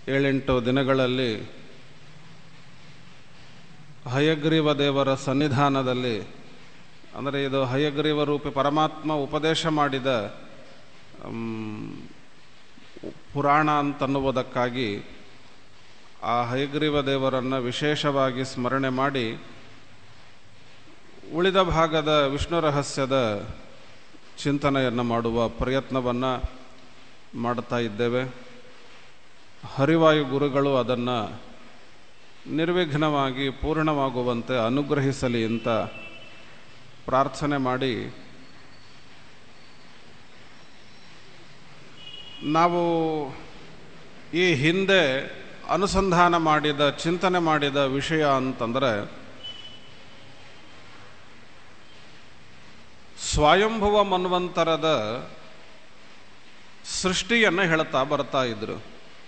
ಏಳೆಂಟು ದಿನಗಳಲ್ಲಿ ಹಯಗ್ರೀವ ದೇವರ ಸನ್ನಿಧಾನದಲ್ಲಿ ಅಂದರೆ ಇದು ಹಯಗ್ರೀವ ರೂಪಿ ಪರಮಾತ್ಮ ಉಪದೇಶ ಮಾಡಿದ ಮ್, ಪುರಾಣ ಅಂತನ್ನುವುದಕ್ಕಾಗಿ ಆ ಹಯಗ್ರೀವ ದೇವರನ್ನು ವಿಶೇಷವಾಗಿ ಸ್ಮರಣೆ ಮಾಡಿ ಉಳಿದ ಭಾಗದ ವಿಷ್ಣು ರಹಸ್ಯದ ಚಿಂತನೆಯನ್ನು ಮಾಡುವ ಪ್ರಯತ್ನವನ್ನು ಮಾಡ್ತಾ ಇದ್ದೇವೆ ಹರಿವಾಯು ಗುರುಗಳು ಅದನ್ನು ನಿರ್ವಿಘ್ನವಾಗಿ ಪೂರ್ಣವಾಗುವಂತೆ ಅನುಗ್ರಹಿಸಲಿ ಅಂತ ಪ್ರಾರ್ಥನೆ ಮಾಡಿ ನಾವು ಈ ಹಿಂದೆ ಅನುಸಂಧಾನ ಮಾಡಿದ ಚಿಂತನೆ ಮಾಡಿದ ವಿಷಯ ಅಂತಂದರೆ ಸ್ವಯಂಭುವ ಮನ್ವಂತರದ ಸೃಷ್ಟಿಯನ್ನು ಹೇಳ್ತಾ ಬರ್ತಾ ಇದ್ರು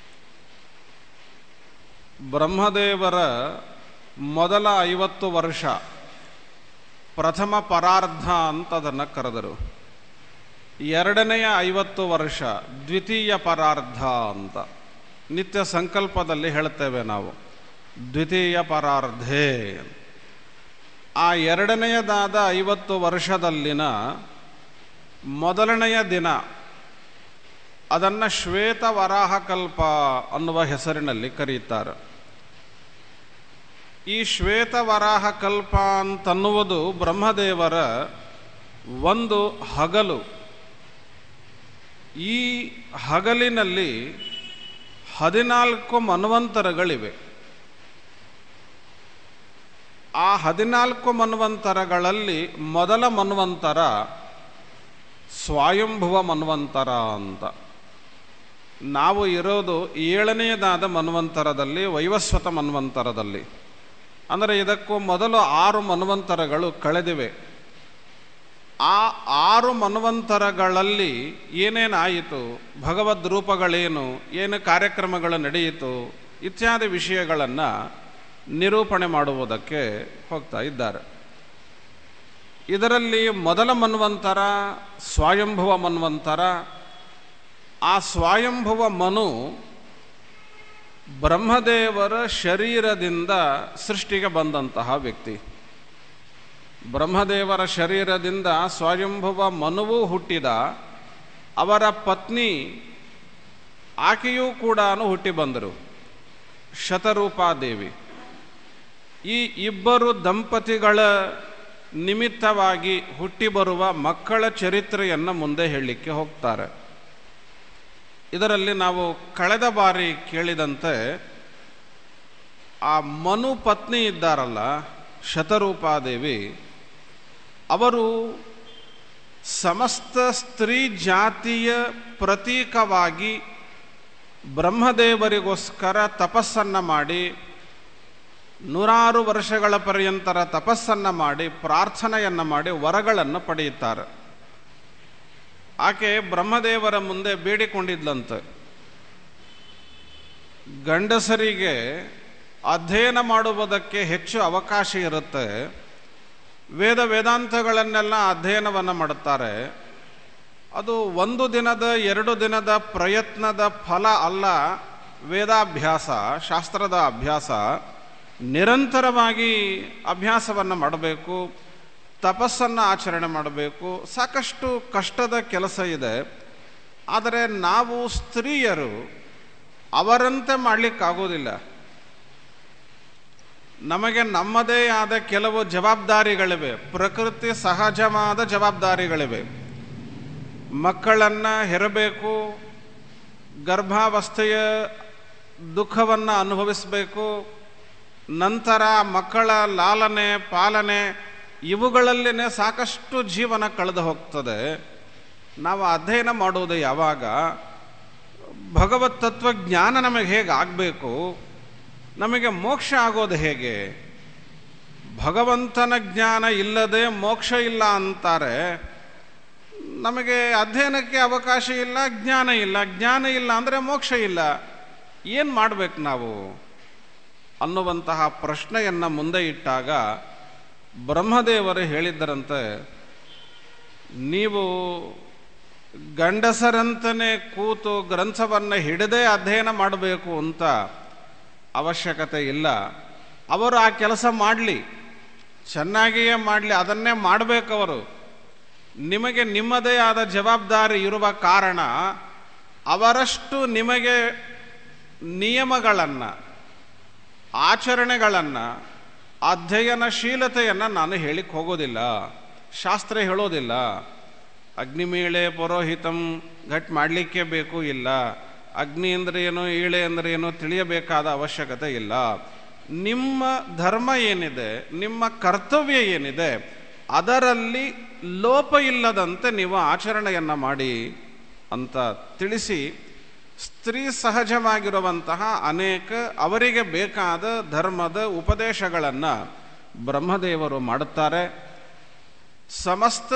ಬ್ರಹ್ಮದೇವರ ಮೊದಲ ಐವತ್ತು ವರ್ಷ ಪ್ರಥಮ ಪರಾರ್ಧ ಅಂತ ಅದನ್ನು ಕರೆದರು ಎರಡನೆಯ ಐವತ್ತು ವರ್ಷ ದ್ವಿತೀಯ ಪರಾರ್ಧ ಅಂತ ನಿತ್ಯ ಸಂಕಲ್ಪದಲ್ಲಿ ಹೇಳ್ತೇವೆ ನಾವು ದ್ವಿತೀಯ ಪರಾರ್ಧೆ ಆ ಎರಡನೆಯದಾದ ಐವತ್ತು ವರ್ಷದಲ್ಲಿನ ಮೊದಲನೆಯ ದಿನ ಅದನ್ನು ಶ್ವೇತ ವರಾಹಕಲ್ಪ ಅನ್ನುವ ಹೆಸರಿನಲ್ಲಿ ಕರೀತಾರೆ ಈ ಶ್ವೇತ ವರಾಹಕಲ್ಪ ಅಂತನ್ನುವುದು ಬ್ರಹ್ಮದೇವರ ಒಂದು ಹಗಲು ಈ ಹಗಲಿನಲ್ಲಿ ಹದಿನಾಲ್ಕು ಮನ್ವಂತರಗಳಿವೆ ಆ ಹದಿನಾಲ್ಕು ಮನ್ವಂತರಗಳಲ್ಲಿ ಮೊದಲ ಮನ್ವಂತರ ಸ್ವಯಂಭುವ ಮನ್ವಂತರ ಅಂತ ನಾವು ಇರೋದು ಏಳನೆಯದಾದ ಮನ್ವಂತರದಲ್ಲಿ ವೈವಸ್ವತ ಮನ್ವಂತರದಲ್ಲಿ ಅಂದರೆ ಇದಕ್ಕೂ ಮೊದಲು ಆರು ಮನ್ವಂತರಗಳು ಕಳೆದಿವೆ ಆ ಆರು ಮನ್ವಂತರಗಳಲ್ಲಿ ಏನೇನಾಯಿತು ಭಗವದ್ ರೂಪಗಳೇನು ಏನು ಕಾರ್ಯಕ್ರಮಗಳು ನಡೆಯಿತು ಇತ್ಯಾದಿ ವಿಷಯಗಳನ್ನು ನಿರೂಪಣೆ ಮಾಡುವುದಕ್ಕೆ ಹೋಗ್ತಾ ಇದ್ದಾರೆ ಇದರಲ್ಲಿ ಮೊದಲ ಮನ್ವಂತರ ಸ್ವಯಂಭುವ ಮನ್ವಂತರ ಆ ಸ್ವಯಂಭುವ ಮನು ಬ್ರಹ್ಮದೇವರ ಶರೀರದಿಂದ ಸೃಷ್ಟಿಗೆ ಬಂದಂತಹ ವ್ಯಕ್ತಿ ಬ್ರಹ್ಮದೇವರ ಶರೀರದಿಂದ ಸ್ವಯಂಭುವ ಮನುವು ಹುಟ್ಟಿದ ಅವರ ಪತ್ನಿ ಆಕೆಯೂ ಕೂಡ ಹುಟ್ಟಿ ಬಂದರು ಶತರೂಪಾದೇವಿ ಈ ಇಬ್ಬರು ದಂಪತಿಗಳ ನಿಮಿತ್ತವಾಗಿ ಹುಟ್ಟಿ ಬರುವ ಮಕ್ಕಳ ಚರಿತ್ರೆಯನ್ನು ಮುಂದೆ ಹೇಳಲಿಕ್ಕೆ ಹೋಗ್ತಾರೆ ಇದರಲ್ಲಿ ನಾವು ಕಳೆದ ಬಾರಿ ಕೇಳಿದಂತೆ ಆ ಮನು ಪತ್ನಿ ಇದ್ದಾರಲ್ಲ ಶತರೂಪಾದೇವಿ ಅವರು ಸಮಸ್ತ ಸ್ತ್ರೀ ಜಾತಿಯ ಪ್ರತೀಕವಾಗಿ ಬ್ರಹ್ಮದೇವರಿಗೋಸ್ಕರ ತಪಸ್ಸನ್ನು ಮಾಡಿ ನೂರಾರು ವರ್ಷಗಳ ಪರ್ಯಂತರ ತಪಸ್ಸನ್ನು ಮಾಡಿ ಪ್ರಾರ್ಥನೆಯನ್ನು ಮಾಡಿ ವರಗಳನ್ನು ಪಡೆಯುತ್ತಾರೆ ಆಕೆ ಬ್ರಹ್ಮದೇವರ ಮುಂದೆ ಬೇಡಿಕೊಂಡಿದ್ಲಂತೆ ಗಂಡಸರಿಗೆ ಅಧ್ಯಯನ ಮಾಡುವುದಕ್ಕೆ ಹೆಚ್ಚು ಅವಕಾಶ ಇರುತ್ತೆ ವೇದ ವೇದಾಂತಗಳನ್ನೆಲ್ಲ ಅಧ್ಯಯನವನ್ನು ಮಾಡುತ್ತಾರೆ ಅದು ಒಂದು ದಿನದ ಎರಡು ದಿನದ ಪ್ರಯತ್ನದ ಫಲ ಅಲ್ಲ ವೇದಾಭ್ಯಾಸ ಶಾಸ್ತ್ರದ ಅಭ್ಯಾಸ ನಿರಂತರವಾಗಿ ಅಭ್ಯಾಸವನ್ನು ಮಾಡಬೇಕು ತಪಸ್ಸನ್ನು ಆಚರಣೆ ಮಾಡಬೇಕು ಸಾಕಷ್ಟು ಕಷ್ಟದ ಕೆಲಸ ಇದೆ ಆದರೆ ನಾವು ಸ್ತ್ರೀಯರು ಅವರಂತೆ ಮಾಡಲಿಕ್ಕಾಗೋದಿಲ್ಲ ನಮಗೆ ನಮ್ಮದೇ ಆದ ಕೆಲವು ಜವಾಬ್ದಾರಿಗಳಿವೆ ಪ್ರಕೃತಿ ಸಹಜವಾದ ಜವಾಬ್ದಾರಿಗಳಿವೆ ಮಕ್ಕಳನ್ನು ಹೆರಬೇಕು ಗರ್ಭಾವಸ್ಥೆಯ ದುಃಖವನ್ನು ಅನುಭವಿಸಬೇಕು ನಂತರ ಮಕ್ಕಳ ಲಾಲನೆ ಪಾಲನೆ ಇವುಗಳಲ್ಲಿನೇ ಸಾಕಷ್ಟು ಜೀವನ ಕಳೆದು ಹೋಗ್ತದೆ ನಾವು ಅಧ್ಯಯನ ಮಾಡುವುದು ಯಾವಾಗ ಭಗವತ್ ತತ್ವಜ್ಞಾನ ನಮಗೆ ಹೇಗೆ ಆಗಬೇಕು ನಮಗೆ ಮೋಕ್ಷ ಆಗೋದು ಹೇಗೆ ಭಗವಂತನ ಜ್ಞಾನ ಇಲ್ಲದೆ ಮೋಕ್ಷ ಇಲ್ಲ ಅಂತಾರೆ ನಮಗೆ ಅಧ್ಯಯನಕ್ಕೆ ಅವಕಾಶ ಇಲ್ಲ ಜ್ಞಾನ ಇಲ್ಲ ಜ್ಞಾನ ಇಲ್ಲ ಅಂದರೆ ಮೋಕ್ಷ ಇಲ್ಲ ಏನು ಮಾಡಬೇಕು ನಾವು ಅನ್ನುವಂತಹ ಪ್ರಶ್ನೆಯನ್ನು ಮುಂದೆ ಇಟ್ಟಾಗ ಬ್ರಹ್ಮದೇವರು ಹೇಳಿದ್ದರಂತೆ ನೀವು ಗಂಡಸರಂತನೇ ಕೂತು ಗ್ರಂಥವನ್ನು ಹಿಡದೇ ಅಧ್ಯಯನ ಮಾಡಬೇಕು ಅಂತ ಅವಶ್ಯಕತೆ ಇಲ್ಲ ಅವರು ಆ ಕೆಲಸ ಮಾಡಲಿ ಚೆನ್ನಾಗಿಯೇ ಮಾಡಲಿ ಅದನ್ನೇ ಮಾಡಬೇಕವರು ನಿಮಗೆ ನಿಮ್ಮದೇ ಆದ ಜವಾಬ್ದಾರಿ ಇರುವ ಕಾರಣ ಅವರಷ್ಟು ನಿಮಗೆ ನಿಯಮಗಳನ್ನು ಆಚರಣೆಗಳನ್ನು ಅಧ್ಯಯನಶೀಲತೆಯನ್ನು ನಾನು ಹೇಳಿಕ್ಕೆ ಹೋಗೋದಿಲ್ಲ ಶಾಸ್ತ್ರ ಹೇಳೋದಿಲ್ಲ ಅಗ್ನಿಮೀಳೆ ಪುರೋಹಿತಂ ಘಟ್ ಮಾಡಲಿಕ್ಕೆ ಬೇಕು ಇಲ್ಲ ಅಗ್ನಿ ಅಂದ್ರೆ ಏನು ಈಳೆ ಅಂದ್ರೆ ಏನು ತಿಳಿಯಬೇಕಾದ ಅವಶ್ಯಕತೆ ಇಲ್ಲ ನಿಮ್ಮ ಧರ್ಮ ಏನಿದೆ ನಿಮ್ಮ ಕರ್ತವ್ಯ ಏನಿದೆ ಅದರಲ್ಲಿ ಲೋಪ ಇಲ್ಲದಂತೆ ನೀವು ಆಚರಣೆಯನ್ನು ಮಾಡಿ ಅಂತ ತಿಳಿಸಿ ಸ್ತ್ರೀ ಸಹಜವಾಗಿರುವಂತಹ ಅನೇಕ ಅವರಿಗೆ ಬೇಕಾದ ಧರ್ಮದ ಉಪದೇಶಗಳನ್ನು ಬ್ರಹ್ಮದೇವರು ಮಾಡುತ್ತಾರೆ ಸಮಸ್ತ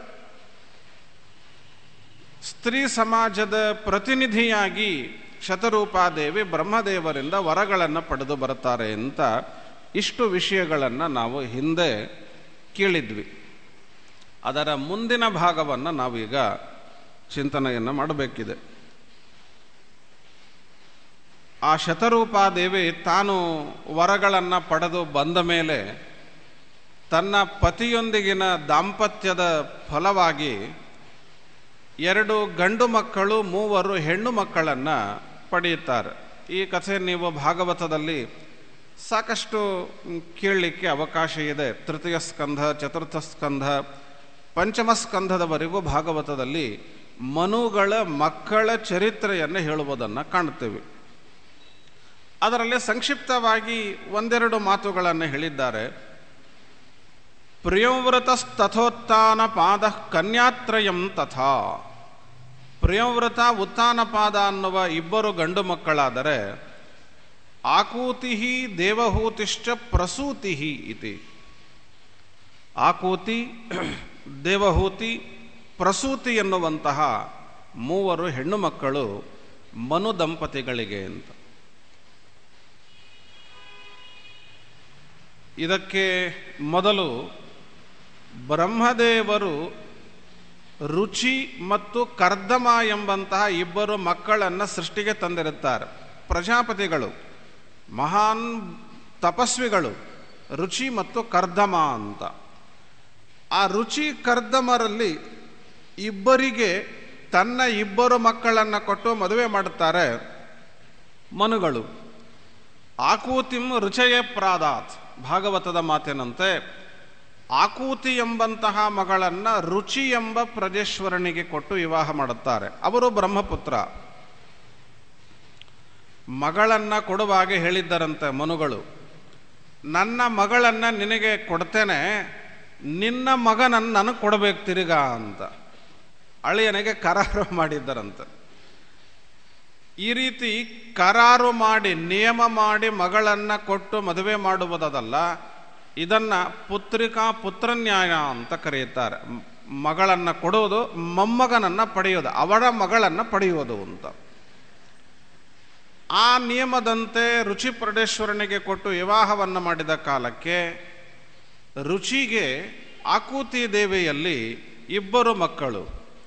ಸ್ತ್ರೀ ಸಮಾಜದ ಪ್ರತಿನಿಧಿಯಾಗಿ ಶತರೂಪಾದೇವಿ ಬ್ರಹ್ಮದೇವರಿಂದ ವರಗಳನ್ನು ಪಡೆದು ಬರುತ್ತಾರೆ ಅಂತ ಇಷ್ಟು ವಿಷಯಗಳನ್ನು ನಾವು ಹಿಂದೆ ಕೇಳಿದ್ವಿ ಅದರ ಮುಂದಿನ ಭಾಗವನ್ನು ನಾವೀಗ ಚಿಂತನೆಯನ್ನು ಮಾಡಬೇಕಿದೆ ಆ ಶತರೂಪಾದೇವಿ ತಾನು ವರಗಳನ್ನು ಪಡೆದು ಬಂದ ಮೇಲೆ ತನ್ನ ಪತಿಯೊಂದಿಗಿನ ದಾಂಪತ್ಯದ ಫಲವಾಗಿ ಎರಡು ಗಂಡು ಮಕ್ಕಳು ಮೂವರು ಹೆಣ್ಣು ಮಕ್ಕಳನ್ನು ಪಡೆಯುತ್ತಾರೆ ಈ ಕಥೆ ನೀವು ಭಾಗವತದಲ್ಲಿ ಸಾಕಷ್ಟು ಕೇಳಲಿಕ್ಕೆ ಅವಕಾಶ ಇದೆ ತೃತೀಯ ಸ್ಕಂಧ ಚತುರ್ಥ ಸ್ಕಂಧ ಪಂಚಮ ಸ್ಕಂಧದವರೆಗೂ ಭಾಗವತದಲ್ಲಿ ಮನುಗಳ ಮಕ್ಕಳ ಚರಿತ್ರೆಯನ್ನು ಹೇಳುವುದನ್ನು ಕಾಣ್ತೇವೆ ಅದರಲ್ಲಿ ಸಂಕ್ಷಿಪ್ತವಾಗಿ ಒಂದೆರಡು ಮಾತುಗಳನ್ನು ಹೇಳಿದ್ದಾರೆ ಪ್ರಿಯವ್ರತಸ್ತಥೋತ್ಥಾನ ಪಾದ ಕನ್ಯಾತ್ರಯಂ ತಥಾ ಪ್ರಿಯವ್ರತ ಉತ್ಥಾನಪಾದ ಅನ್ನುವ ಇಬ್ಬರು ಗಂಡು ಮಕ್ಕಳಾದರೆ ಆಕೂತಿ ದೇವಹೂತಿಶ್ಚ ಪ್ರಸೂತಿ ಇತಿ ಆಕೂತಿ ದೇವಹೂತಿ ಪ್ರಸೂತಿ ಎನ್ನುವಂತಹ ಮೂವರು ಹೆಣ್ಣು ಮಕ್ಕಳು ಮನು ದಂಪತಿಗಳಿಗೆ ಅಂತ ಇದಕ್ಕೆ ಮೊದಲು ಬ್ರಹ್ಮದೇವರು ರುಚಿ ಮತ್ತು ಕರ್ದಮ ಎಂಬಂತಹ ಇಬ್ಬರು ಮಕ್ಕಳನ್ನು ಸೃಷ್ಟಿಗೆ ತಂದಿರುತ್ತಾರೆ ಪ್ರಜಾಪತಿಗಳು ಮಹಾನ್ ತಪಸ್ವಿಗಳು ರುಚಿ ಮತ್ತು ಕರ್ದಮ ಅಂತ ಆ ರುಚಿ ಕರ್ದಮರಲ್ಲಿ ಇಬ್ಬರಿಗೆ ತನ್ನ ಇಬ್ಬರು ಮಕ್ಕಳನ್ನು ಕೊಟ್ಟು ಮದುವೆ ಮಾಡುತ್ತಾರೆ ಮನುಗಳು ಆಕೂತಿಂ ರುಚಯ ಪ್ರಾದಾತ್ ಭಾಗವತದ ಮಾತಿನಂತೆ ಆಕೂತಿ ಎಂಬಂತಹ ಮಗಳನ್ನು ರುಚಿ ಎಂಬ ಪ್ರಜೇಶ್ವರನಿಗೆ ಕೊಟ್ಟು ವಿವಾಹ ಮಾಡುತ್ತಾರೆ ಅವರು ಬ್ರಹ್ಮಪುತ್ರ ಮಗಳನ್ನ ಕೊಡುವಾಗೆ ಹೇಳಿದ್ದರಂತೆ ಮನುಗಳು ನನ್ನ ಮಗಳನ್ನ ನಿನಗೆ ಕೊಡ್ತೇನೆ ನಿನ್ನ ಮಗನನ್ನು ನನಗೆ ಕೊಡಬೇಕು ತಿರುಗಾ ಅಂತ ಅಳಿಯನಿಗೆ ಕರಾರು ಮಾಡಿದ್ದರಂತೆ ಈ ರೀತಿ ಕರಾರು ಮಾಡಿ ನಿಯಮ ಮಾಡಿ ಮಗಳನ್ನ ಕೊಟ್ಟು ಮದುವೆ ಮಾಡುವುದಲ್ಲ ಇದನ್ನ ಪುತ್ರಿಕಾ ಪುತ್ರನ್ಯಾಯ ಅಂತ ಕರೆಯುತ್ತಾರೆ ಮಗಳನ್ನ ಕೊಡುವುದು ಮೊಮ್ಮಗನನ್ನ ಪಡೆಯೋದು ಅವಳ ಮಗಳನ್ನ ಪಡೆಯುವುದು ಅಂತ ಆ ನಿಯಮದಂತೆ ರುಚಿ ಪರಡೇಶ್ವರನಿಗೆ ಕೊಟ್ಟು ವಿವಾಹವನ್ನು ಮಾಡಿದ ಕಾಲಕ್ಕೆ ರುಚಿಗೆ ಆಕೂತಿ ದೇವಿಯಲ್ಲಿ ಇಬ್ಬರು ಮಕ್ಕಳು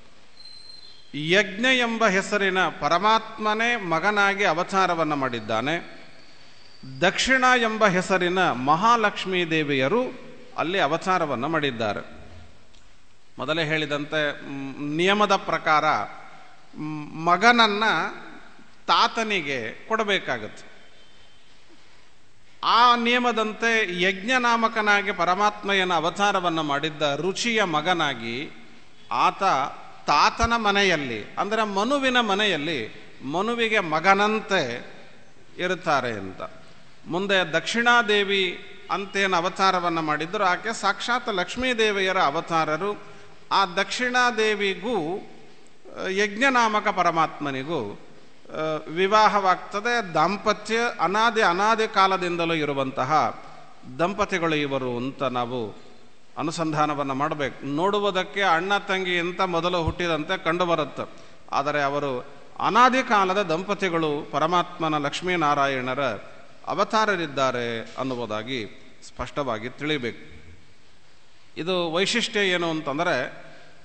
ಯಜ್ಞ ಎಂಬ ಹೆಸರಿನ ಪರಮಾತ್ಮನೇ ಮಗನಾಗಿ ಅವತಾರವನ್ನು ಮಾಡಿದ್ದಾನೆ ದಕ್ಷಿಣ ಎಂಬ ಹೆಸರಿನ ಮಹಾಲಕ್ಷ್ಮೀ ದೇವಿಯರು ಅಲ್ಲಿ ಅವತಾರವನ್ನು ಮಾಡಿದ್ದಾರೆ ಮೊದಲೇ ಹೇಳಿದಂತೆ ನಿಯಮದ ಪ್ರಕಾರ ಮಗನನ್ನ ತಾತನಿಗೆ ಕೊಡಬೇಕಾಗತ್ತೆ ಆ ನಿಯಮದಂತೆ ಯಜ್ಞನಾಮಕನಾಗಿ ಪರಮಾತ್ಮೆಯನ ಅವತಾರವನ್ನು ಮಾಡಿದ್ದ ರುಚಿಯ ಮಗನಾಗಿ ಆತ ತಾತನ ಮನೆಯಲ್ಲಿ ಅಂದರೆ ಮನುವಿನ ಮನೆಯಲ್ಲಿ ಮನುವಿಗೆ ಮಗನಂತೆ ಇರುತ್ತಾರೆ ಅಂತ ಮುಂದೆ ದಕ್ಷಿಣಾದೇವಿ ಅಂತೇನು ಅವತಾರವನ್ನು ಮಾಡಿದ್ರು ಆಕೆ ಸಾಕ್ಷಾತ್ ಲಕ್ಷ್ಮೀದೇವಿಯರ ಅವತಾರರು ಆ ದಕ್ಷಿಣಾದೇವಿಗೂ ಯಜ್ಞನಾಮಕ ಪರಮಾತ್ಮನಿಗೂ ವಿವಾಹವಾಗ್ತದೆ ದಾಂಪತ್ಯ ಅನಾದಿ ಅನಾದಿ ಕಾಲದಿಂದಲೂ ಇರುವಂತಹ ದಂಪತಿಗಳು ಇವರು ಅಂತ ನಾವು ಅನುಸಂಧಾನವನ್ನು ಮಾಡಬೇಕು ನೋಡುವುದಕ್ಕೆ ಅಣ್ಣ ತಂಗಿ ಅಂತ ಮೊದಲು ಹುಟ್ಟಿದಂತೆ ಕಂಡುಬರುತ್ತೆ ಆದರೆ ಅವರು ಅನಾದಿ ಕಾಲದ ದಂಪತಿಗಳು ಪರಮಾತ್ಮನ ಲಕ್ಷ್ಮೀನಾರಾಯಣರ ಅವತಾರರಿದ್ದಾರೆ ಅನ್ನುವುದಾಗಿ ಸ್ಪಷ್ಟವಾಗಿ ತಿಳಿಬೇಕು ಇದು ವೈಶಿಷ್ಟ್ಯ ಏನು ಅಂತಂದರೆ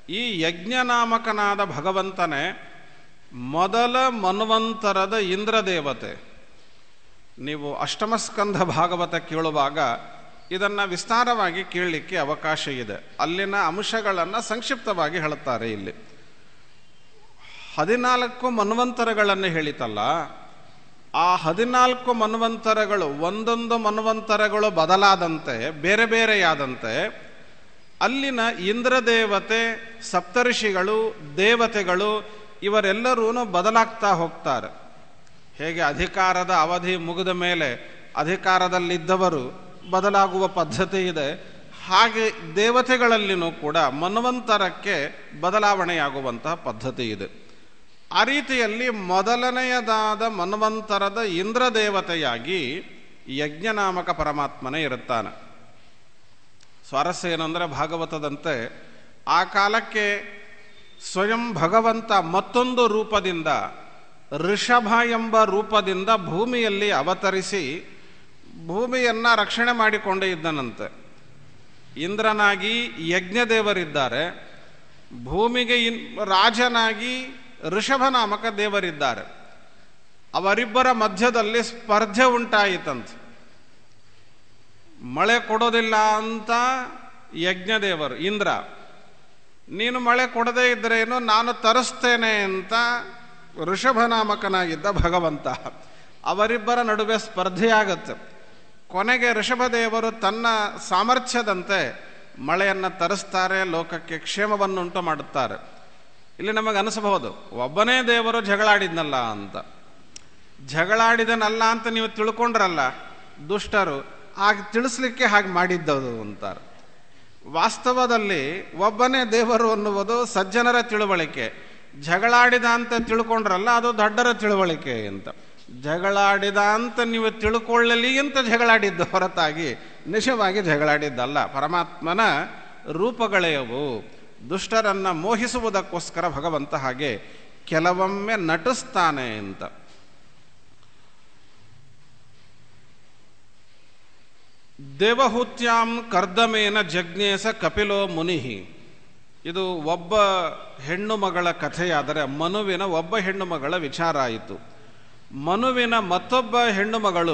ಈ ಯಜ್ಞನಾಮಕನಾದ ಭಗವಂತನೇ ಮೊದಲ ಮನ್ವಂತರದ ಇಂದ್ರದೇವತೆ ನೀವು ಅಷ್ಟಮಸ್ಕಂಧ ಭಾಗವತ ಕೇಳುವಾಗ ಇದನ್ನು ವಿಸ್ತಾರವಾಗಿ ಕೇಳಲಿಕ್ಕೆ ಅವಕಾಶ ಇದೆ ಅಲ್ಲಿನ ಅಂಶಗಳನ್ನು ಸಂಕ್ಷಿಪ್ತವಾಗಿ ಹೇಳುತ್ತಾರೆ ಇಲ್ಲಿ ಹದಿನಾಲ್ಕು ಮನ್ವಂತರಗಳನ್ನು ಹೇಳಿತಲ್ಲ ಆ ಹದಿನಾಲ್ಕು ಮನ್ವಂತರಗಳು ಒಂದೊಂದು ಮನ್ವಂತರಗಳು ಬದಲಾದಂತೆ ಬೇರೆ ಬೇರೆಯಾದಂತೆ ಅಲ್ಲಿನ ಇಂದ್ರದೇವತೆ ಸಪ್ತರ್ಷಿಗಳು ದೇವತೆಗಳು ಇವರೆಲ್ಲರೂ ಬದಲಾಗ್ತಾ ಹೋಗ್ತಾರೆ ಹೇಗೆ ಅಧಿಕಾರದ ಅವಧಿ ಮುಗಿದ ಮೇಲೆ ಅಧಿಕಾರದಲ್ಲಿದ್ದವರು ಬದಲಾಗುವ ಪದ್ಧತಿ ಇದೆ ಹಾಗೆ ದೇವತೆಗಳಲ್ಲಿನೂ ಕೂಡ ಮನ್ವಂತರಕ್ಕೆ ಬದಲಾವಣೆಯಾಗುವಂತಹ ಪದ್ಧತಿ ಇದೆ ಆ ರೀತಿಯಲ್ಲಿ ಮೊದಲನೆಯದಾದ ಮನ್ವಂತರದ ಇಂದ್ರದೇವತೆಯಾಗಿ ಯಜ್ಞನಾಮಕ ಪರಮಾತ್ಮನೇ ಇರುತ್ತಾನೆ ಸ್ವಾರಸ್ಯ ಏನಂದರೆ ಭಾಗವತದಂತೆ ಆ ಕಾಲಕ್ಕೆ ಸ್ವಯಂ ಭಗವಂತ ಮತ್ತೊಂದು ರೂಪದಿಂದ ಋಷಭ ಎಂಬ ರೂಪದಿಂದ ಭೂಮಿಯಲ್ಲಿ ಅವತರಿಸಿ ಭೂಮಿಯನ್ನು ರಕ್ಷಣೆ ಮಾಡಿಕೊಂಡೇ ಇದ್ದನಂತೆ ಇಂದ್ರನಾಗಿ ಯಜ್ಞದೇವರಿದ್ದಾರೆ ಭೂಮಿಗೆ ಇನ್ ರಾಜನಾಗಿ ಋಷಭನಾಮಕ ದೇವರಿದ್ದಾರೆ ಅವರಿಬ್ಬರ ಮಧ್ಯದಲ್ಲಿ ಸ್ಪರ್ಧೆ ಉಂಟಾಯಿತಂತೆ ಮಳೆ ಕೊಡೋದಿಲ್ಲ ಅಂತ ಯಜ್ಞದೇವರು ಇಂದ್ರ ನೀನು ಮಳೆ ಕೊಡದೇ ಇದ್ರೇನು ನಾನು ತರಿಸ್ತೇನೆ ಅಂತ ಋಷಭನಾಮಕನಾಗಿದ್ದ ಭಗವಂತ ಅವರಿಬ್ಬರ ನಡುವೆ ಸ್ಪರ್ಧೆಯಾಗತ್ತೆ ಕೊನೆಗೆ ಋಷಭದೇವರು ತನ್ನ ಸಾಮರ್ಥ್ಯದಂತೆ ಮಳೆಯನ್ನು ತರಿಸ್ತಾರೆ ಲೋಕಕ್ಕೆ ಕ್ಷೇಮವನ್ನುಂಟು ಮಾಡುತ್ತಾರೆ ಇಲ್ಲಿ ನಮಗೆ ಅನಿಸಬಹುದು ಒಬ್ಬನೇ ದೇವರು ಜಗಳಾಡಿದ್ನಲ್ಲ ಅಂತ ಜಗಳಾಡಿದನಲ್ಲ ಅಂತ ನೀವು ತಿಳ್ಕೊಂಡ್ರಲ್ಲ ದುಷ್ಟರು ಹಾಗೆ ತಿಳಿಸ್ಲಿಕ್ಕೆ ಹಾಗೆ ಮಾಡಿದ್ದದು ಅಂತಾರೆ ವಾಸ್ತವದಲ್ಲಿ ಒಬ್ಬನೇ ದೇವರು ಅನ್ನುವುದು ಸಜ್ಜನರ ತಿಳುವಳಿಕೆ ಜಗಳಾಡಿದ ಅಂತ ತಿಳ್ಕೊಂಡ್ರಲ್ಲ ಅದು ದೊಡ್ಡರ ತಿಳುವಳಿಕೆ ಅಂತ ಜಗಳಾಡಿದ ಅಂತ ನೀವು ತಿಳ್ಕೊಳ್ಳಲಿ ಅಂತ ಜಗಳಾಡಿದ್ದು ಹೊರತಾಗಿ ನಿಜವಾಗಿ ಜಗಳಾಡಿದ್ದಲ್ಲ ಪರಮಾತ್ಮನ ರೂಪಗಳೇ ಅವು ದುಷ್ಟರನ್ನು ಮೋಹಿಸುವುದಕ್ಕೋಸ್ಕರ ಭಗವಂತ ಹಾಗೆ ಕೆಲವೊಮ್ಮೆ ನಟಿಸ್ತಾನೆ ಅಂತ ದೇವಹೂತ್ಯಾಂ ಕರ್ದಮೇನ ಜಜ್ಞೇಸ ಕಪಿಲೋ ಮುನಿಹಿ ಇದು ಒಬ್ಬ ಹೆಣ್ಣು ಮಗಳ ಕಥೆಯಾದರೆ ಮನುವಿನ ಒಬ್ಬ ಹೆಣ್ಣು ಮಗಳ ವಿಚಾರ ಆಯಿತು ಮನುವಿನ ಮತ್ತೊಬ್ಬ ಹೆಣ್ಣು ಮಗಳು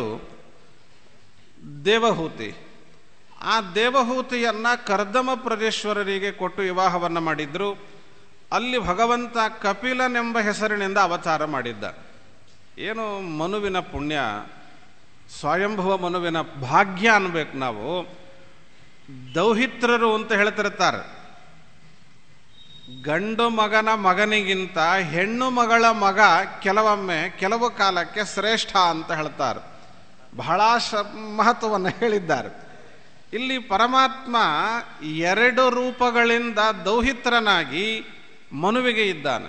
ದೇವಹೂತಿ ಆ ದೇವಹೂತಿಯನ್ನು ಕರ್ದಮ ಪ್ರದೇಶ್ವರರಿಗೆ ಕೊಟ್ಟು ವಿವಾಹವನ್ನು ಮಾಡಿದ್ರು ಅಲ್ಲಿ ಭಗವಂತ ಕಪಿಲನೆಂಬ ಹೆಸರಿನಿಂದ ಅವತಾರ ಮಾಡಿದ್ದ ಏನು ಮನುವಿನ ಪುಣ್ಯ ಸ್ವಯಂಭುವ ಮನುವಿನ ಭಾಗ್ಯ ಅನ್ಬೇಕು ನಾವು ದೌಹಿತ್ರರು ಅಂತ ಹೇಳ್ತಿರ್ತಾರೆ ಗಂಡು ಮಗನ ಮಗನಿಗಿಂತ ಹೆಣ್ಣು ಮಗಳ ಮಗ ಕೆಲವೊಮ್ಮೆ ಕೆಲವು ಕಾಲಕ್ಕೆ ಶ್ರೇಷ್ಠ ಅಂತ ಹೇಳ್ತಾರೆ ಬಹಳ ಶ ಮಹತ್ವವನ್ನು ಹೇಳಿದ್ದಾರೆ ಇಲ್ಲಿ ಪರಮಾತ್ಮ ಎರಡು ರೂಪಗಳಿಂದ ದೌಹಿತ್ರನಾಗಿ ಮನುವಿಗೆ ಇದ್ದಾನೆ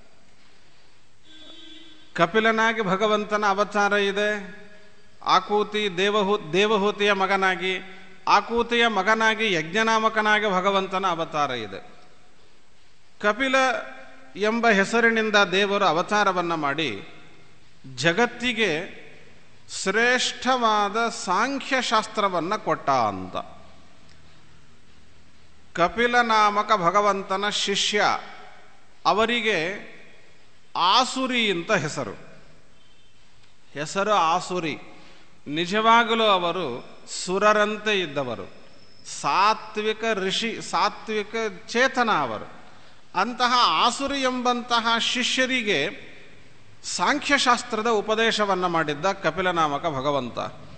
ಕಪಿಲನಾಗಿ ಭಗವಂತನ ಅವತಾರ ಇದೆ ಆಕೂತಿ ದೇವಹೂ ದೇವಹೂತಿಯ ಮಗನಾಗಿ ಆಕೂತಿಯ ಮಗನಾಗಿ ಯಜ್ಞನಾಮಕನಾಗಿ ಭಗವಂತನ ಅವತಾರ ಇದೆ ಕಪಿಲ ಎಂಬ ಹೆಸರಿನಿಂದ ದೇವರು ಅವತಾರವನ್ನು ಮಾಡಿ ಜಗತ್ತಿಗೆ ಶ್ರೇಷ್ಠವಾದ ಸಾಂಖ್ಯಶಾಸ್ತ್ರವನ್ನು ಕೊಟ್ಟ ಅಂತ ಕಪಿಲ ನಾಮಕ ಭಗವಂತನ ಶಿಷ್ಯ ಅವರಿಗೆ ಆಸುರಿ ಅಂತ ಹೆಸರು ಹೆಸರು ಆಸುರಿ ನಿಜವಾಗಲೂ ಅವರು ಸುರರಂತೆ ಇದ್ದವರು ಸಾತ್ವಿಕ ಋಷಿ ಸಾತ್ವಿಕ ಚೇತನ ಅವರು ಅಂತಹ ಆಸುರಿ ಎಂಬಂತಹ ಶಿಷ್ಯರಿಗೆ ಸಾಂಖ್ಯಶಾಸ್ತ್ರದ ಉಪದೇಶವನ್ನು ಮಾಡಿದ್ದ ಕಪಿಲನಾಮಕ ಭಗವಂತ